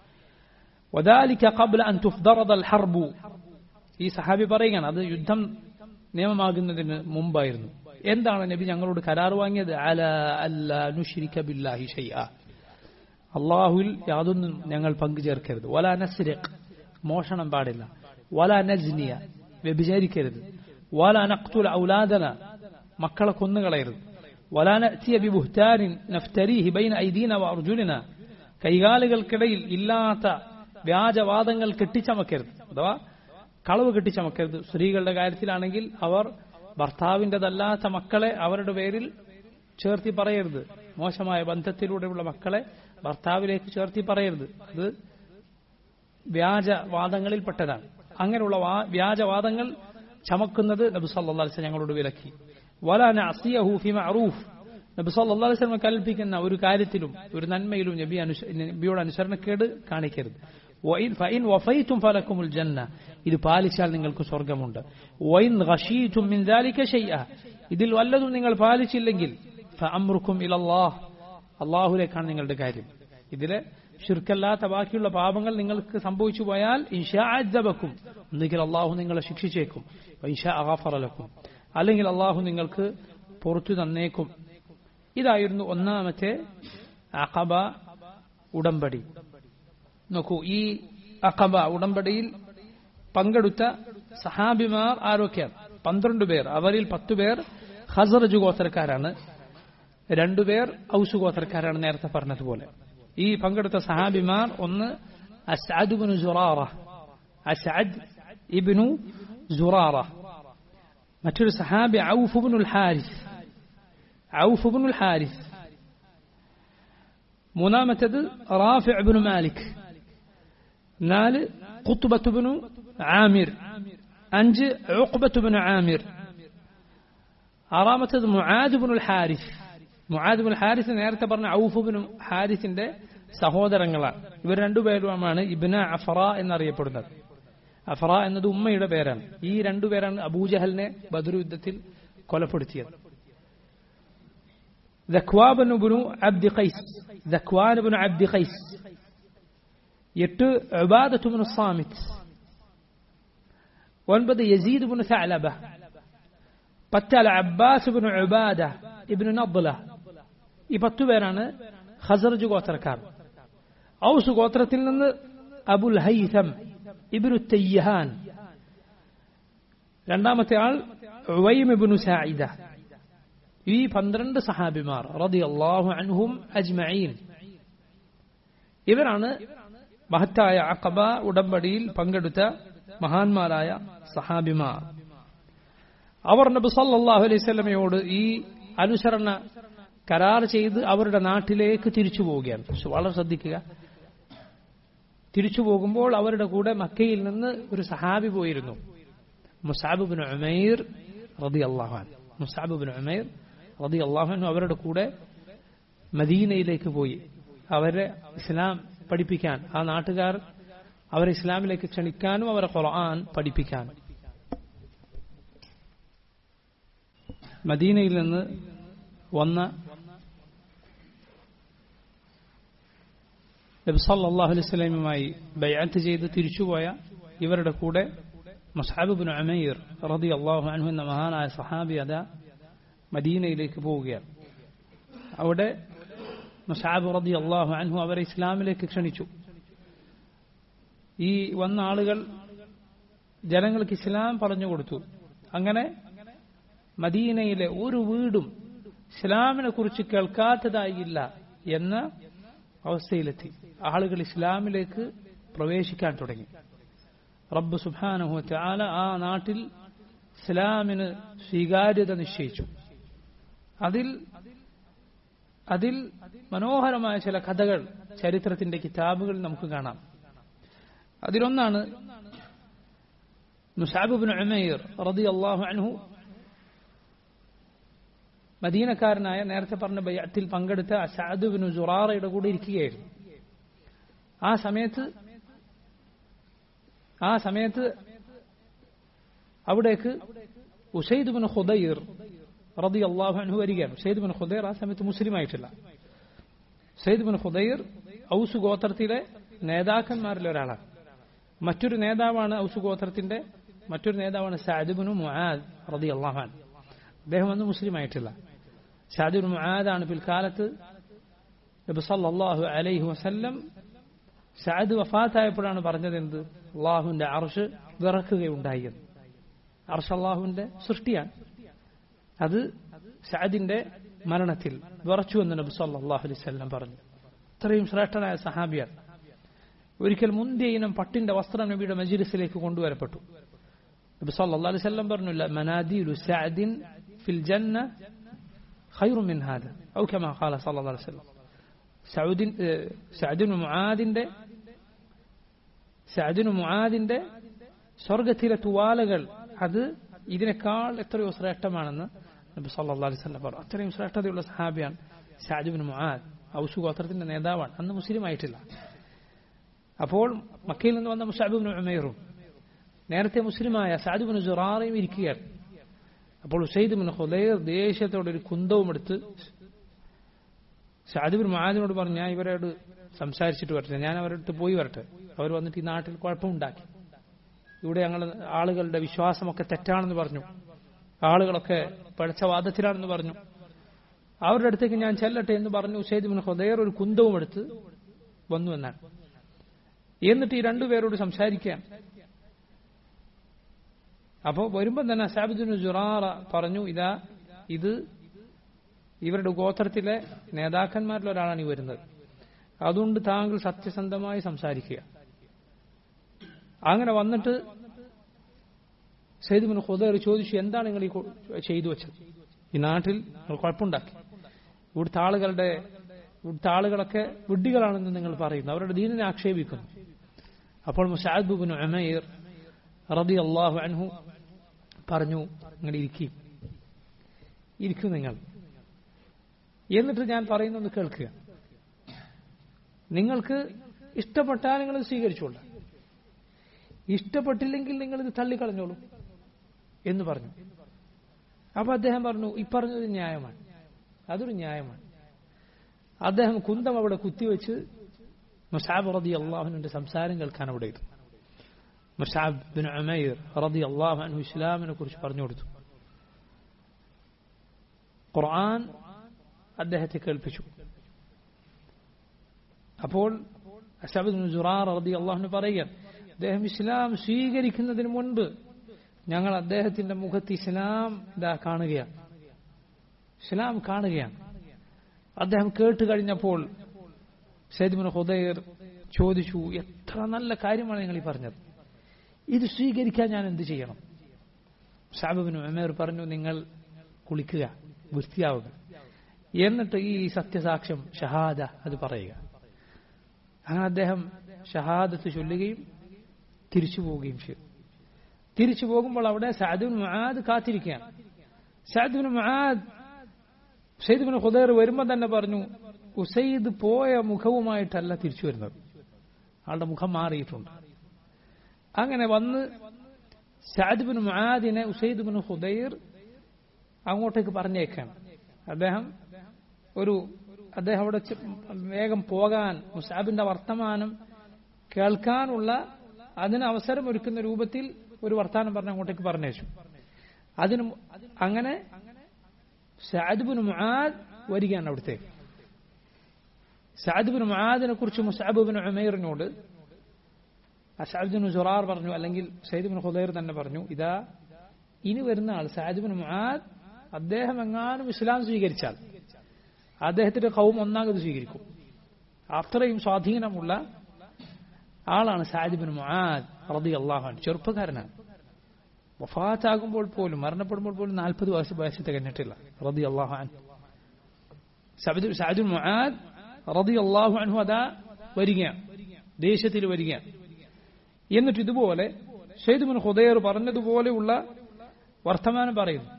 [SPEAKER 1] وذلك قبل أن تفضرض الحرب ഈ സഹാബി പറയുകയാണ് അത് യുദ്ധം നിയമമാകുന്നതിന് മുമ്പായിരുന്നു എന്താണ് നബി ഞങ്ങളോട് കരാർ വാങ്ങിയത് അല അല്ല നുഷിരിക്ക ബില്ലാഹി ഷൈഅ അള്ളാഹുവിൽ യാതൊന്നും ഞങ്ങൾ പങ്കുചേർക്കരുത് വല നസ്രിഖ് മോഷണം പാടില്ല വല നജ്നിയ വ്യഭിചരിക്കരുത് വല നഖ്തുൽ ഔലാദന മക്കളെ കൊന്നുകളയരുത് വല നഅ്തിയ ബിബുഹ്താനിൻ നഫ്തരീഹി ബൈന ഐദീന വഅർജുലിന കൈകാലുകൾക്കിടയിൽ ഇല്ലാത്ത വ്യാജവാദങ്ങൾ കെട്ടിച്ചമക്കരുത് അഥവാ കളവ് കെട്ടിച്ചമക്കരുത് സ്ത്രീകളുടെ കാര്യത്തിലാണെങ്കിൽ അവർ ഭർത്താവിൻ്റെതല്ലാത്ത മക്കളെ അവരുടെ പേരിൽ ചേർത്തി പറയരുത് മോശമായ ബന്ധത്തിലൂടെയുള്ള മക്കളെ ഭർത്താവിലേക്ക് ചേർത്തി പറയരുത് അത് വ്യാജവാദങ്ങളിൽപ്പെട്ടതാണ് അങ്ങനെയുള്ള വ്യാജവാദങ്ങൾ ചമക്കുന്നത് നബി സല്ലല്ലാഹു അലൈഹി ഞങ്ങളോട് വിലക്കി വലാ നഅസിയഹു ഫി മഅറൂഫ് നബി സല്ലല്ലാഹു അലൈഹി വസല്ലം കൽപ്പിക്കുന്ന ഒരു കാര്യത്തിലും ഒരു നന്മയിലും നബി നബിയോട് അനുസരണക്കേട് കാണിക്കരുത് ഫൈൻ വഫൈതും ഫലക്കുമുൽ ജന്ന ഇത് പാലിച്ചാൽ നിങ്ങൾക്ക് സ്വർഗമുണ്ട് വൈൻ ഖശീതും മിൻ ദാലിക ഷൈഅ ഇതിൽ വല്ലതും നിങ്ങൾ പാലിച്ചില്ലെങ്കിൽ ഫഅംറുക്കും ഇലല്ലാഹ് അള്ളാഹുലേക്കാണ് നിങ്ങളുടെ കാര്യം ഇതിലെ ഷിർക്കല്ലാത്ത ബാക്കിയുള്ള പാപങ്ങൾ നിങ്ങൾക്ക് സംഭവിച്ചു പോയാൽ ഇൻഷാ അജബക്കും ഒന്നുകിൽ അള്ളാഹു നിങ്ങളെ ശിക്ഷിച്ചേക്കും ഇൻഷാ അഗാഫറലക്കും അല്ലെങ്കിൽ അള്ളാഹു നിങ്ങൾക്ക് പുറത്തു തന്നേക്കും ഇതായിരുന്നു ഒന്നാമത്തെ അഖബ ഉടമ്പടി നോക്കൂ ഈ അഖബ ഉടമ്പടിയിൽ പങ്കെടുത്ത സഹാബിമാർ ആരൊക്കെയാണ് പന്ത്രണ്ട് പേർ അവരിൽ പത്തുപേർ ഹസറജ് ഗോത്രക്കാരാണ് രണ്ടുപേർ ഔസു ഗോത്രക്കാരാണ് നേരത്തെ പറഞ്ഞതുപോലെ ഈ പങ്കെടുത്ത സഹാബിമാർ ഒന്ന് അസ്അദ് ഇബ്നു ജുറാറ അസ്അദ് ഇബ്നു ജുറാറ മറ്റൊരു സഹാബി ഔഫ് ഇബ്നുൽ ഹാരിസ് ഔഫ് ഇബ്നുൽ ഹാരിസ് മൂന്നാമത്തേത് റാഫി ഇബ്നു മാലിക് നാല് ഖുത്ബത്ത് ഇബ്നു ആമിർ അഞ്ച് ഉഖ്ബത്ത് ഇബ്നു ആമിർ ആറാമത്തേത് Muadh ibn al Harith Muadh bin Harith നേരത്തെ പറഞ്ഞ ഔഫ് ബിൻ ഹാരിസിന്റെ സഹോദരങ്ങളാണ് ഇവർ രണ്ടുപേരുമാണ് ഇബ്ന അഫറ എന്നറിയപ്പെടുന്നത് അഫറ എന്നത് ഉമ്മയുടെ പേരാണ് ഈ രണ്ടുപേരാണ് അബൂജഹലിനെ ബദർ യുദ്ധത്തിൽ കൊലപ്പെടുത്തിയത് ذكوان بن عبد قيس ذكوان بن عبد قيس എട്ട് عبادة بن الصامت ഒൻപത് യസീദ് ബിൻ ثعلبة പത്ത് al Abbas bin Ubadah ibn Nabla ഈ പത്തു പേരാണ് ഖസർജ് ഗോത്രക്കാർ ഔസ് ഗോത്രത്തിൽ നിന്ന് അബുൽ ഹൈഥം ഇബ്നു തയ്യഹാൻ രണ്ടാമത്തെ ആൾ ഉവൈം ഇബ്നു സായിദ ഈ പന്ത്രണ്ട് സഹാബിമാർ റളിയല്ലാഹു അൻഹും അജ്മഈൻ ഇവരാണ് മഹത്തായ അഖബ ഉടമ്പടിയിൽ പങ്കെടുത്ത മഹാന്മാരായ സഹാബിമാർ അവർ നബി സല്ലല്ലാഹു അലൈഹി വസല്ലമയോട് ഈ അനുസരണ കരാർ ചെയ്ത് അവരുടെ നാട്ടിലേക്ക് തിരിച്ചു പോവുകയാണ് വളരെ ശ്രദ്ധിക്കുക തിരിച്ചു പോകുമ്പോൾ അവരുടെ കൂടെ മക്കയിൽ നിന്ന് ഒരു സഹാബി പോയിരുന്നു മുസാബിബിൻ ഉമൈർ റതി അള്ളാഹാൻ മുസാബിബിൻ ഉമൈർ റതി അള്ളാഹാൻ അവരുടെ കൂടെ മദീനയിലേക്ക് പോയി അവരെ ഇസ്ലാം പഠിപ്പിക്കാൻ ആ നാട്ടുകാർ അവരെ ഇസ്ലാമിലേക്ക് ക്ഷണിക്കാനും അവരെ ഖുർആൻ പഠിപ്പിക്കാനും മദീനയിൽ നിന്ന് വന്ന നബി സല്ലല്ലാഹു അലൈഹി വസല്ലമയുമായി ബൈഅത്ത് ചെയ്ത് തിരിച്ചുപോയ ഇവരുടെ കൂടെ മുസ്അബ് ഇബ്നു ഉമൈർ റളിയല്ലാഹു അൻഹു എന്ന മഹാനായ സഹാബി അതാ മദീനയിലേക്ക് പോവുകയാണ് അവിടെ മുസ്അബ് റളിയല്ലാഹു അൻഹു അവരെ ഇസ്ലാമിലേക്ക് ക്ഷണിച്ചു ഈ വന്ന ആളുകൾ ജനങ്ങൾക്ക് ഇസ്ലാം പറഞ്ഞു കൊടുത്തു അങ്ങനെ മദീനയിലെ ഒരു വീടും ഇസ്ലാമിനെ കുറിച്ച് കേൾക്കാത്തതായില്ല എന്ന അവസ്ഥയിലെത്തി ആളുകൾ ഇസ്ലാമിലേക്ക് പ്രവേശിക്കാൻ തുടങ്ങി റബ്ബ് സുബാനഹു ആല ആ നാട്ടിൽ ഇസ്ലാമിന് സ്വീകാര്യത നിശ്ചയിച്ചു അതിൽ അതിൽ മനോഹരമായ ചില കഥകൾ ചരിത്രത്തിന്റെ കിതാബുകൾ നമുക്ക് കാണാം അതിലൊന്നാണ് മുസാബിബിൻ ഉമൈർ റതി അള്ളാഹു അൻഹു മദീനക്കാരനായ നേരത്തെ പറഞ്ഞ ബയ്യത്തിൽ പങ്കെടുത്ത അസാദുബിന് ജുറാറയുടെ കൂടെ ഇരിക്കുകയായിരുന്നു ആ സമയത്ത് ആ സമയത്ത് അവിടേക്ക് ഉസൈദ് ബിൻ ഹുദൈർ റതി അള്ളാഹു അൻഹു വരികയാണ് ഉസൈദ് ബിൻ ഹുദൈർ ആ സമയത്ത് മുസ്ലിം ആയിട്ടില്ല ഉസൈദ് ബിൻ ഹുദൈർ ഔസ് ഗോത്രത്തിലെ നേതാക്കന്മാരിൽ ഒരാളാണ് മറ്റൊരു നേതാവാണ് ഔസ് ഗോത്രത്തിന്റെ മറ്റൊരു നേതാവാണ് സാദിബിനു മുആദ് റതി അള്ളാഹാൻ അദ്ദേഹം അന്ന് മുസ്ലിം ആയിട്ടില്ല സാദിബിൻ മുആദാണ് പിൽക്കാലത്ത് നബി സല്ലല്ലാഹു അലൈഹി വസല്ലം സഅദ് വഫാത്തായപ്പോഴാണ് പറഞ്ഞത് എന്ത് അള്ളാഹുവിന്റെ അർഷ് വിറക്കുകയുണ്ടായി എന്ന് അർഷ് അള്ളാഹുവിന്റെ സൃഷ്ടിയാണ് അത് സഅദിന്റെ മരണത്തിൽ വിറച്ചു എന്ന് നബി സല്ലല്ലാഹു അലൈഹി വസല്ലം പറഞ്ഞു ഇത്രയും ശ്രേഷ്ഠനായ സഹാബിയാണ് ഒരിക്കൽ മുന്തിയ ഇനം പട്ടിന്റെ വസ്ത്രം നബിയുടെ മജിലിസിലേക്ക് കൊണ്ടുവരപ്പെട്ടു നബി സല്ലല്ലാഹു അലൈഹി വസല്ലം പറഞ്ഞു മനാദീലു സഅദിൻ ഫിൽ ജന്ന ഖൈറു മിൻ ഹാദ ഔ കമാ ഖാല സല്ലല്ലാഹു അലൈഹി വസല്ലം സൗദിൻ സഅദിൻ മുആദിന്റെ സഅദിന് മുആദിന്റെ സ്വർഗത്തിലെ തുവാലകൾ അത് ഇതിനേക്കാൾ എത്രയോ ശ്രേഷ്ഠമാണെന്ന് നബി സല്ലല്ലാഹു അലൈഹി വസല്ലം പറഞ്ഞു അത്രയും ശ്രേഷ്ഠതയുള്ള സഹാബിയാണ് സഅദിബിൻ മുആദ് ഔസു ഗോത്രത്തിന്റെ നേതാവാണ് അന്ന് മുസ്ലിം ആയിട്ടില്ല അപ്പോൾ മക്കയിൽ നിന്ന് വന്ന മുസാബിബിൻ ഉമൈറും നേരത്തെ മുസ്ലിമായ സാദിബിൻ ജുറാറയും ഇരിക്കുകയാണ് അപ്പോൾ ഉസൈദ് ബിൻ ഹുദൈർ ദേഷ്യത്തോടെ ഒരു കുന്തവും എടുത്ത് സാദിബിൻ മഹാദിനോട് പറഞ്ഞു ഞാൻ ഇവരോട് സംസാരിച്ചിട്ട് വരട്ടെ ഞാൻ അവരുടെ അടുത്ത് പോയി വരട്ടെ അവർ വന്നിട്ട് ഈ നാട്ടിൽ കുഴപ്പമുണ്ടാക്കി ഇവിടെ ഞങ്ങൾ ആളുകളുടെ വിശ്വാസമൊക്കെ തെറ്റാണെന്ന് പറഞ്ഞു ആളുകളൊക്കെ പഴച്ച വാദത്തിലാണെന്ന് പറഞ്ഞു അവരുടെ അടുത്തേക്ക് ഞാൻ ചെല്ലട്ടെ എന്ന് പറഞ്ഞു ഉസൈദ് ബിൻ ഹുദൈർ ഒരു കുന്തവും എടുത്ത് വന്നു എന്നാണ് എന്നിട്ട് ഈ രണ്ടുപേരോട് സംസാരിക്കുകയാണ് അപ്പോൾ വരുമ്പോൾ തന്നെ അസാബിദിന് ജുറാറ പറഞ്ഞു ഇതാ ഇത് ഇവരുടെ ഗോത്രത്തിലെ നേതാക്കന്മാരിൽ ഒരാളാണ് ഈ വരുന്നത് അതുകൊണ്ട് താങ്കൾ സത്യസന്ധമായി സംസാരിക്കുക അങ്ങനെ വന്നിട്ട് സൈദുബിൻ ഹുദർ ചോദിച്ചു എന്താണ് നിങ്ങൾ ഈ ചെയ്തു വെച്ചത് ഈ നാട്ടിൽ നിങ്ങൾ കുഴപ്പമുണ്ടാക്കി ഇവിടുത്തെ ആളുകളുടെ ഇവിടുത്തെ ആളുകളൊക്കെ വിഡ്ഢികളാണെന്ന് നിങ്ങൾ പറയുന്നു അവരുടെ ദീനിനെ ആക്ഷേപിക്കുന്നു അപ്പോൾ മുസാദ് ബിൻ ഉമൈർ റബി അള്ളാഹു അൻഹു പറഞ്ഞു നിങ്ങൾ ഇരിക്കും ഇരിക്കും നിങ്ങൾ എന്നിട്ട് ഞാൻ പറയുന്നൊന്ന് കേൾക്കുക നിങ്ങൾക്ക് ഇഷ്ടപ്പെട്ടാൽ നിങ്ങൾ സ്വീകരിച്ചോളൂ ഇഷ്ടപ്പെട്ടില്ലെങ്കിൽ നിങ്ങൾ ഇത് തള്ളിക്കളഞ്ഞോളൂ എന്ന് പറഞ്ഞു അപ്പൊ അദ്ദേഹം പറഞ്ഞു ഈ പറഞ്ഞത് ന്യായമാണ് അതൊരു ന്യായമാണ് അദ്ദേഹം കുന്തം അവിടെ കുത്തിവെച്ച് മുസാബ് റതി അള്ളാഹുവിന്റെ സംസാരം കേൾക്കാൻ അവിടെ ഇരുന്നു മുസാബ് ബിൻ ഉമൈർ റതി അള്ളാഹു അൻഹു ഇസ്ലാമിനെ കുറിച്ച് പറഞ്ഞു കൊടുത്തു ഖുർആൻ അദ്ദേഹത്തെ കേൾപ്പിച്ചു അപ്പോൾ അസബിൻ ജുറാർ റതി അള്ളാഹുന് പറയുക അദ്ദേഹം ഇസ്ലാം സ്വീകരിക്കുന്നതിന് മുൻപ് ഞങ്ങൾ അദ്ദേഹത്തിന്റെ മുഖത്ത് ഇസ്ലാം ഇതാ കാണുകയാണ് ഇസ്ലാം കാണുകയാണ് അദ്ദേഹം കേട്ട് കഴിഞ്ഞപ്പോൾ സൈദ്മിൻ ഹുദൈർ ചോദിച്ചു എത്ര നല്ല കാര്യമാണ് നിങ്ങൾ ഈ പറഞ്ഞത് ഇത് സ്വീകരിക്കാൻ ഞാൻ എന്ത് ചെയ്യണം സാബിബിന് ഉമേർ പറഞ്ഞു നിങ്ങൾ കുളിക്കുക വൃത്തിയാവുക എന്നിട്ട് ഈ സത്യസാക്ഷ്യം ഷഹാദ അത് പറയുക അങ്ങനെ അദ്ദേഹം ഷഹാദത്ത് ചൊല്ലുകയും തിരിച്ചു പോവുകയും ചെയ്തു തിരിച്ചു പോകുമ്പോൾ അവിടെ സാദുബിൻ മുആദ് കാത്തിരിക്കുകയാണ് സാദുബിൻ മുആദ് ഉസൈദ് ഹുദൈർ വരുമ്പോൾ തന്നെ പറഞ്ഞു ഉസൈദ് പോയ മുഖവുമായിട്ടല്ല തിരിച്ചു വരുന്നത് ആളുടെ മുഖം മാറിയിട്ടുണ്ട് അങ്ങനെ വന്ന് സാദ് ബിൻ മുആദിനെ ഉസൈദ് ബിൻ ഹുദൈർ അങ്ങോട്ടേക്ക് പറഞ്ഞേക്കാണ് അദ്ദേഹം ഒരു അദ്ദേഹം അവിടെ വേഗം പോകാൻ മുസാബിന്റെ വർത്തമാനം കേൾക്കാനുള്ള അതിന് അവസരം ഒരുക്കുന്ന രൂപത്തിൽ ഒരു വർത്തമാനം പറഞ്ഞ് അങ്ങോട്ടേക്ക് പറഞ്ഞേച്ചു അതിന് അങ്ങനെ സാദിബിന് മുആദ് വരികയാണ് അവിടുത്തെ സാദിബിന് മുആദിനെ കുറിച്ച് മുസാബിബിൻ ഉമൈറിനോട് അസാബിന് ജുറാർ പറഞ്ഞു അല്ലെങ്കിൽ സൈദിബിൻ ഹുദൈർ തന്നെ പറഞ്ഞു ഇതാ ഇനി വരുന്ന ആൾ സാദിബിൻ മുആദ് അദ്ദേഹം എങ്ങാനും ഇസ്ലാം സ്വീകരിച്ചാൽ അദ്ദേഹത്തിന്റെ കൗം ഒന്നാമത് സ്വീകരിക്കും അത്രയും സ്വാധീനമുള്ള ആളാണ് സാദിബിൻ മുആദ് റതി അള്ളാഹാൻ ചെറുപ്പക്കാരനാണ് വഫാത്താകുമ്പോൾ പോലും മരണപ്പെടുമ്പോൾ പോലും നാൽപ്പത് വയസ്സ് വയസ്സ് തികഞ്ഞിട്ടില്ല റതി അള്ളാഹാൻ സാദിബിൻ മുആദ് റതി അള്ളാഹു അൻഹു അതാ വരികയാണ് ദേശത്തിൽ വരികയാണ് എന്നിട്ട് ഇതുപോലെ ഷെയ്ദുബിൻ ഹുദയർ പറഞ്ഞതുപോലെയുള്ള വർത്തമാനം പറയുന്നു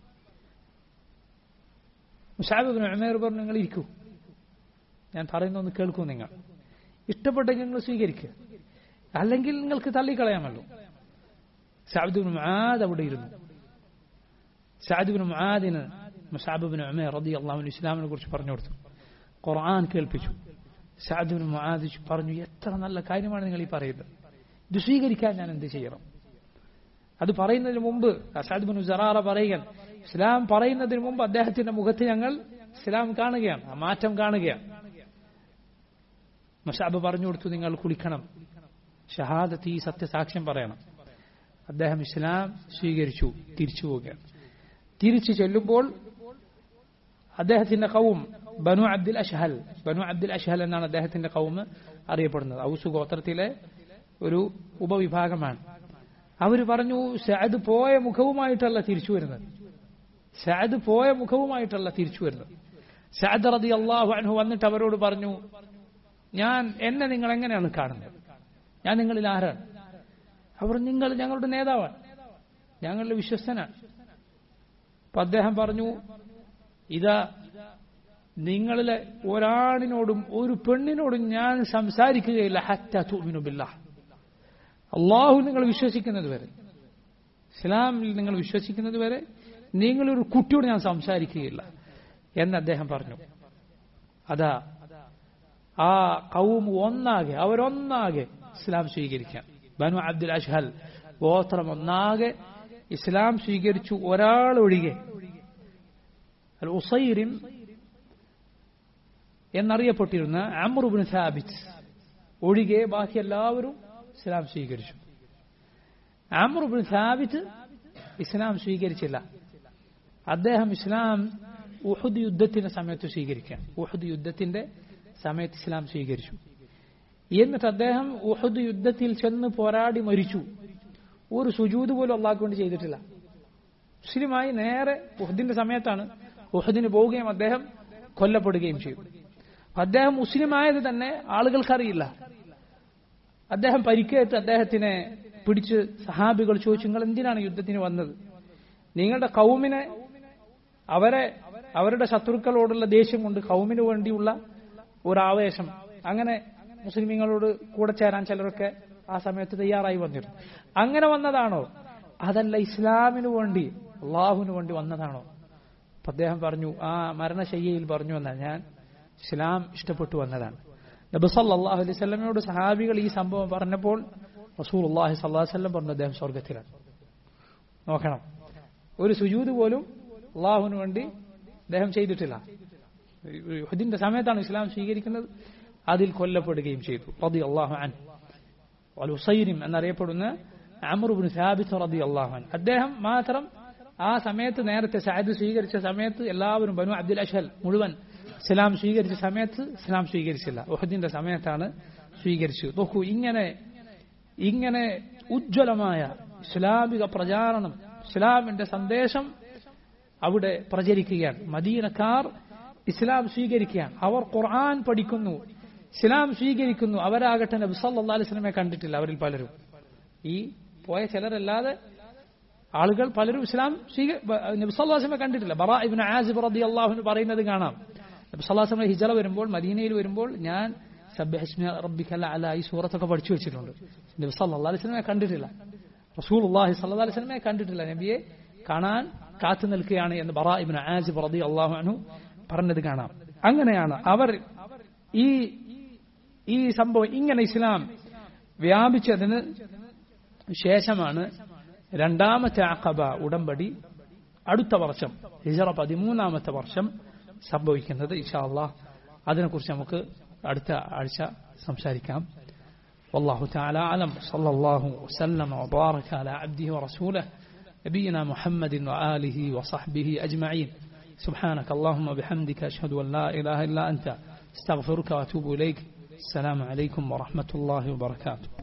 [SPEAKER 1] മുസാബിബിൻ ഉമേർ പറഞ്ഞു നിങ്ങൾ ഇരിക്കൂ ഞാൻ പറയുന്ന ഒന്ന് കേൾക്കൂ നിങ്ങൾ ഇഷ്ടപ്പെട്ടെങ്കിൽ നിങ്ങൾ സ്വീകരിക്കുക അല്ലെങ്കിൽ നിങ്ങൾക്ക് തള്ളിക്കളയാമല്ലോ സാബിബിൻ മുആദ് അവിടെ ഇരുന്നു സാദിബിൻ മുആദിന് മുസാബിബിൻ ഉമേർ റതി അള്ളാഹുവിൻ ഇസ്ലാമിനെ കുറിച്ച് പറഞ്ഞു കൊടുത്തു ഖുർആൻ കേൾപ്പിച്ചു സാദിബിൻ മുആദ് പറഞ്ഞു എത്ര നല്ല കാര്യമാണ് നിങ്ങൾ ഈ പറയുന്നത് ഇത് സ്വീകരിക്കാൻ ഞാൻ എന്ത് ചെയ്യണം അത് പറയുന്നതിന് മുമ്പ് അസാദ് ബിൻ ജറാറ പറയുകയാണ് ഇസ്ലാം പറയുന്നതിന് മുമ്പ് അദ്ദേഹത്തിന്റെ മുഖത്ത് ഞങ്ങൾ ഇസ്ലാം കാണുകയാണ് ആ മാറ്റം കാണുകയാണ് മഷാബ് പറഞ്ഞു കൊടുത്തു നിങ്ങൾ കുളിക്കണം ഷഹാദത്ത് ഈ സത്യസാക്ഷ്യം പറയണം അദ്ദേഹം ഇസ്ലാം സ്വീകരിച്ചു തിരിച്ചു പോവുകയാണ് തിരിച്ചു ചെല്ലുമ്പോൾ അദ്ദേഹത്തിന്റെ കൗം ബനു അബ്ദുൽ അഷ്ഹൽ ബനു അബ്ദുൽ അഷ്ഹൽ എന്നാണ് അദ്ദേഹത്തിന്റെ കൗം അറിയപ്പെടുന്നത് ഔസു ഗോത്രത്തിലെ ഒരു ഉപവിഭാഗമാണ് അവർ പറഞ്ഞു സഅദ് പോയ മുഖവുമായിട്ടല്ല തിരിച്ചു വരുന്നത് സഅദ് പോയ മുഖവുമായിട്ടല്ല തിരിച്ചു വരുന്നത് സഅദ് റതി അള്ളാഹു അൻഹു വന്നിട്ട് അവരോട് പറഞ്ഞു ഞാൻ എന്നെ നിങ്ങൾ എങ്ങനെയാണ് കാണുന്നത് ഞാൻ നിങ്ങളിൽ ആരാണ് അവർ നിങ്ങൾ ഞങ്ങളുടെ നേതാവാണ് ഞങ്ങളുടെ വിശ്വസ്തനാണ് അപ്പൊ അദ്ദേഹം പറഞ്ഞു ഇതാ നിങ്ങളിലെ ഒരാണിനോടും ഒരു പെണ്ണിനോടും ഞാൻ സംസാരിക്കുകയില്ല ഹത്ത തുമിനുബില്ല അള്ളാഹു നിങ്ങൾ വിശ്വസിക്കുന്നത് വരെ ഇസ്ലാമിൽ നിങ്ങൾ വിശ്വസിക്കുന്നത് വരെ നിങ്ങളൊരു കുട്ടിയോട് ഞാൻ സംസാരിക്കുകയില്ല എന്ന് അദ്ദേഹം പറഞ്ഞു അതാ ആ കൗം ഒന്നാകെ അവരൊന്നാകെ ഇസ്ലാം സ്വീകരിക്കാം ബനു അബ്ദുൽ അഷ്ഹൽ ഗോത്രം ഒന്നാകെ ഇസ്ലാം സ്വീകരിച്ചു ഒരാൾ ഒഴികെ അൽ ഉസൈറിം എന്നറിയപ്പെട്ടിരുന്ന അമറുബിൻ സാബിത്ത് ഒഴികെ ബാക്കി എല്ലാവരും ഇസ്ലാം സ്വീകരിച്ചു അമറുബിൻ സാബിത്ത് ഇസ്ലാം സ്വീകരിച്ചില്ല അദ്ദേഹം ഇസ്ലാം ഉഹദ് യുദ്ധത്തിന്റെ സമയത്ത് സ്വീകരിക്കാൻ ഉഹദ് യുദ്ധത്തിന്റെ സമയത്ത് ഇസ്ലാം സ്വീകരിച്ചു എന്നിട്ട് അദ്ദേഹം ഉഹദ് യുദ്ധത്തിൽ ചെന്ന് പോരാടി മരിച്ചു ഒരു സുജൂത് പോലും അള്ളാഹ് കൊണ്ട് ചെയ്തിട്ടില്ല മുസ്ലിമായി നേരെ ഉഹദിന്റെ സമയത്താണ് ഉഹദിന് പോവുകയും അദ്ദേഹം കൊല്ലപ്പെടുകയും ചെയ്തു അദ്ദേഹം മുസ്ലിമായത് തന്നെ ആളുകൾക്കറിയില്ല അദ്ദേഹം പരിക്കേറ്റ് അദ്ദേഹത്തിനെ പിടിച്ച് സഹാബികൾ ചോദിച്ചു നിങ്ങൾ എന്തിനാണ് യുദ്ധത്തിന് വന്നത് നിങ്ങളുടെ കൗമിനെ അവരെ അവരുടെ ശത്രുക്കളോടുള്ള ദേഷ്യം കൊണ്ട് കൗമിന് വേണ്ടിയുള്ള ഒരു ആവേശം അങ്ങനെ മുസ്ലിമീങ്ങളോട് കൂടെ ചേരാൻ ചിലരൊക്കെ ആ സമയത്ത് തയ്യാറായി വന്നിരുന്നു അങ്ങനെ വന്നതാണോ അതല്ല ഇസ്ലാമിന് വേണ്ടി അള്ളാഹുവിന് വേണ്ടി വന്നതാണോ അപ്പൊ അദ്ദേഹം പറഞ്ഞു ആ മരണശയ്യയിൽ പറഞ്ഞു വന്നാൽ ഞാൻ ഇസ്ലാം ഇഷ്ടപ്പെട്ടു വന്നതാണ് നബി സല്ലല്ലാഹു അലൈഹി സ്വലമയോട് സഹാബികൾ ഈ സംഭവം പറഞ്ഞപ്പോൾ റസൂൽ അള്ളാഹി സല്ലാഹു വല്ലം പറഞ്ഞു അദ്ദേഹം സ്വർഗത്തിലാണ് നോക്കണം ഒരു സുജൂത് പോലും അള്ളാഹുവിന് വേണ്ടി അദ്ദേഹം ചെയ്തിട്ടില്ല യുഹദിന്റെ സമയത്താണ് ഇസ്ലാം സ്വീകരിക്കുന്നത് അതിൽ കൊല്ലപ്പെടുകയും ചെയ്തു റതി അള്ളാഹു അൻ ഉസൈരിം എന്നറിയപ്പെടുന്ന അമറുബിൻ സാബിത്ത് റതി അള്ളാഹു അൻ അദ്ദേഹം മാത്രം ആ സമയത്ത് നേരത്തെ സാദ് സ്വീകരിച്ച സമയത്ത് എല്ലാവരും ബനു അബ്ദുൽ അഷൽ മുഴുവൻ ഇസ്ലാം സ്വീകരിച്ച സമയത്ത് ഇസ്ലാം സ്വീകരിച്ചില്ല ഉഹദിന്റെ സമയത്താണ് സ്വീകരിച്ചു നോക്കൂ ഇങ്ങനെ ഇങ്ങനെ ഉജ്ജ്വലമായ ഇസ്ലാമിക പ്രചാരണം ഇസ്ലാമിന്റെ സന്ദേശം അവിടെ പ്രചരിക്കുകയാണ് മദീനക്കാർ ഇസ്ലാം സ്വീകരിക്കുകയാണ് അവർ ഖുർആൻ പഠിക്കുന്നു ഇസ്ലാം സ്വീകരിക്കുന്നു അവരാകട്ടെ നബി സല്ലല്ലാഹു അലൈഹി വസല്ലമയെ കണ്ടിട്ടില്ല അവരിൽ പലരും ഈ പോയ ചിലരല്ലാതെ ആളുകൾ പലരും ഇസ്ലാം നബി സല്ലല്ലാഹു അലൈഹി വസല്ലമയെ കണ്ടിട്ടില്ല ബറാ ഇബ്നു ആസിബ് റളിയല്ലാഹു അൻഹു പറയുന്നത് കാണാം നബി സല്ലല്ലാഹു അലൈഹി വസല്ലം ഹിജറ വരുമ്പോൾ മദീനയിൽ വരുമ്പോൾ ഞാൻ സബ്ബിഹ്സ്മി റബ്ബിക്കൽ അല ഈ സൂറത്തൊക്കെ പഠിച്ചു വെച്ചിട്ടുണ്ട് നബി സല്ലല്ലാഹു അലൈഹി വസല്ലമയെ കണ്ടിട്ടില്ല റസൂലുള്ളാഹി സല്ലല്ലാഹു അലൈഹി വസല്ലമയെ കണ്ടിട്ടില്ല നബിയെ കാണാൻ കാത്തു നിൽക്കുകയാണ് എന്ന് ബറാ ഇബ്നു ആസിബ് റളിയല്ലാഹു അൻഹു പറഞ്ഞത് കാണാം അങ്ങനെയാണ് അവർ ഈ ഈ സംഭവം ഇങ്ങനെ ഇസ്ലാം വ്യാപിച്ചതിന് ശേഷമാണ് രണ്ടാമത്തെ അഖബ ഉടമ്പടി അടുത്ത വർഷം ഹിജറ പതിമൂന്നാമത്തെ വർഷം സംഭവിക്കുന്നത് ഇഷാ അള്ളാഹ് അതിനെക്കുറിച്ച് നമുക്ക് അടുത്ത ആഴ്ച സംസാരിക്കാം والله تعالى أعلم صلى الله وسلم وبارك على عبده ورسوله نبينا محمد وآله وصحبه أجمعين سبحانك اللهم وبحمدك أشهد أن لا إله إلا أنت استغفرك وأتوب إليك السلام عليكم ورحمة الله وبركاته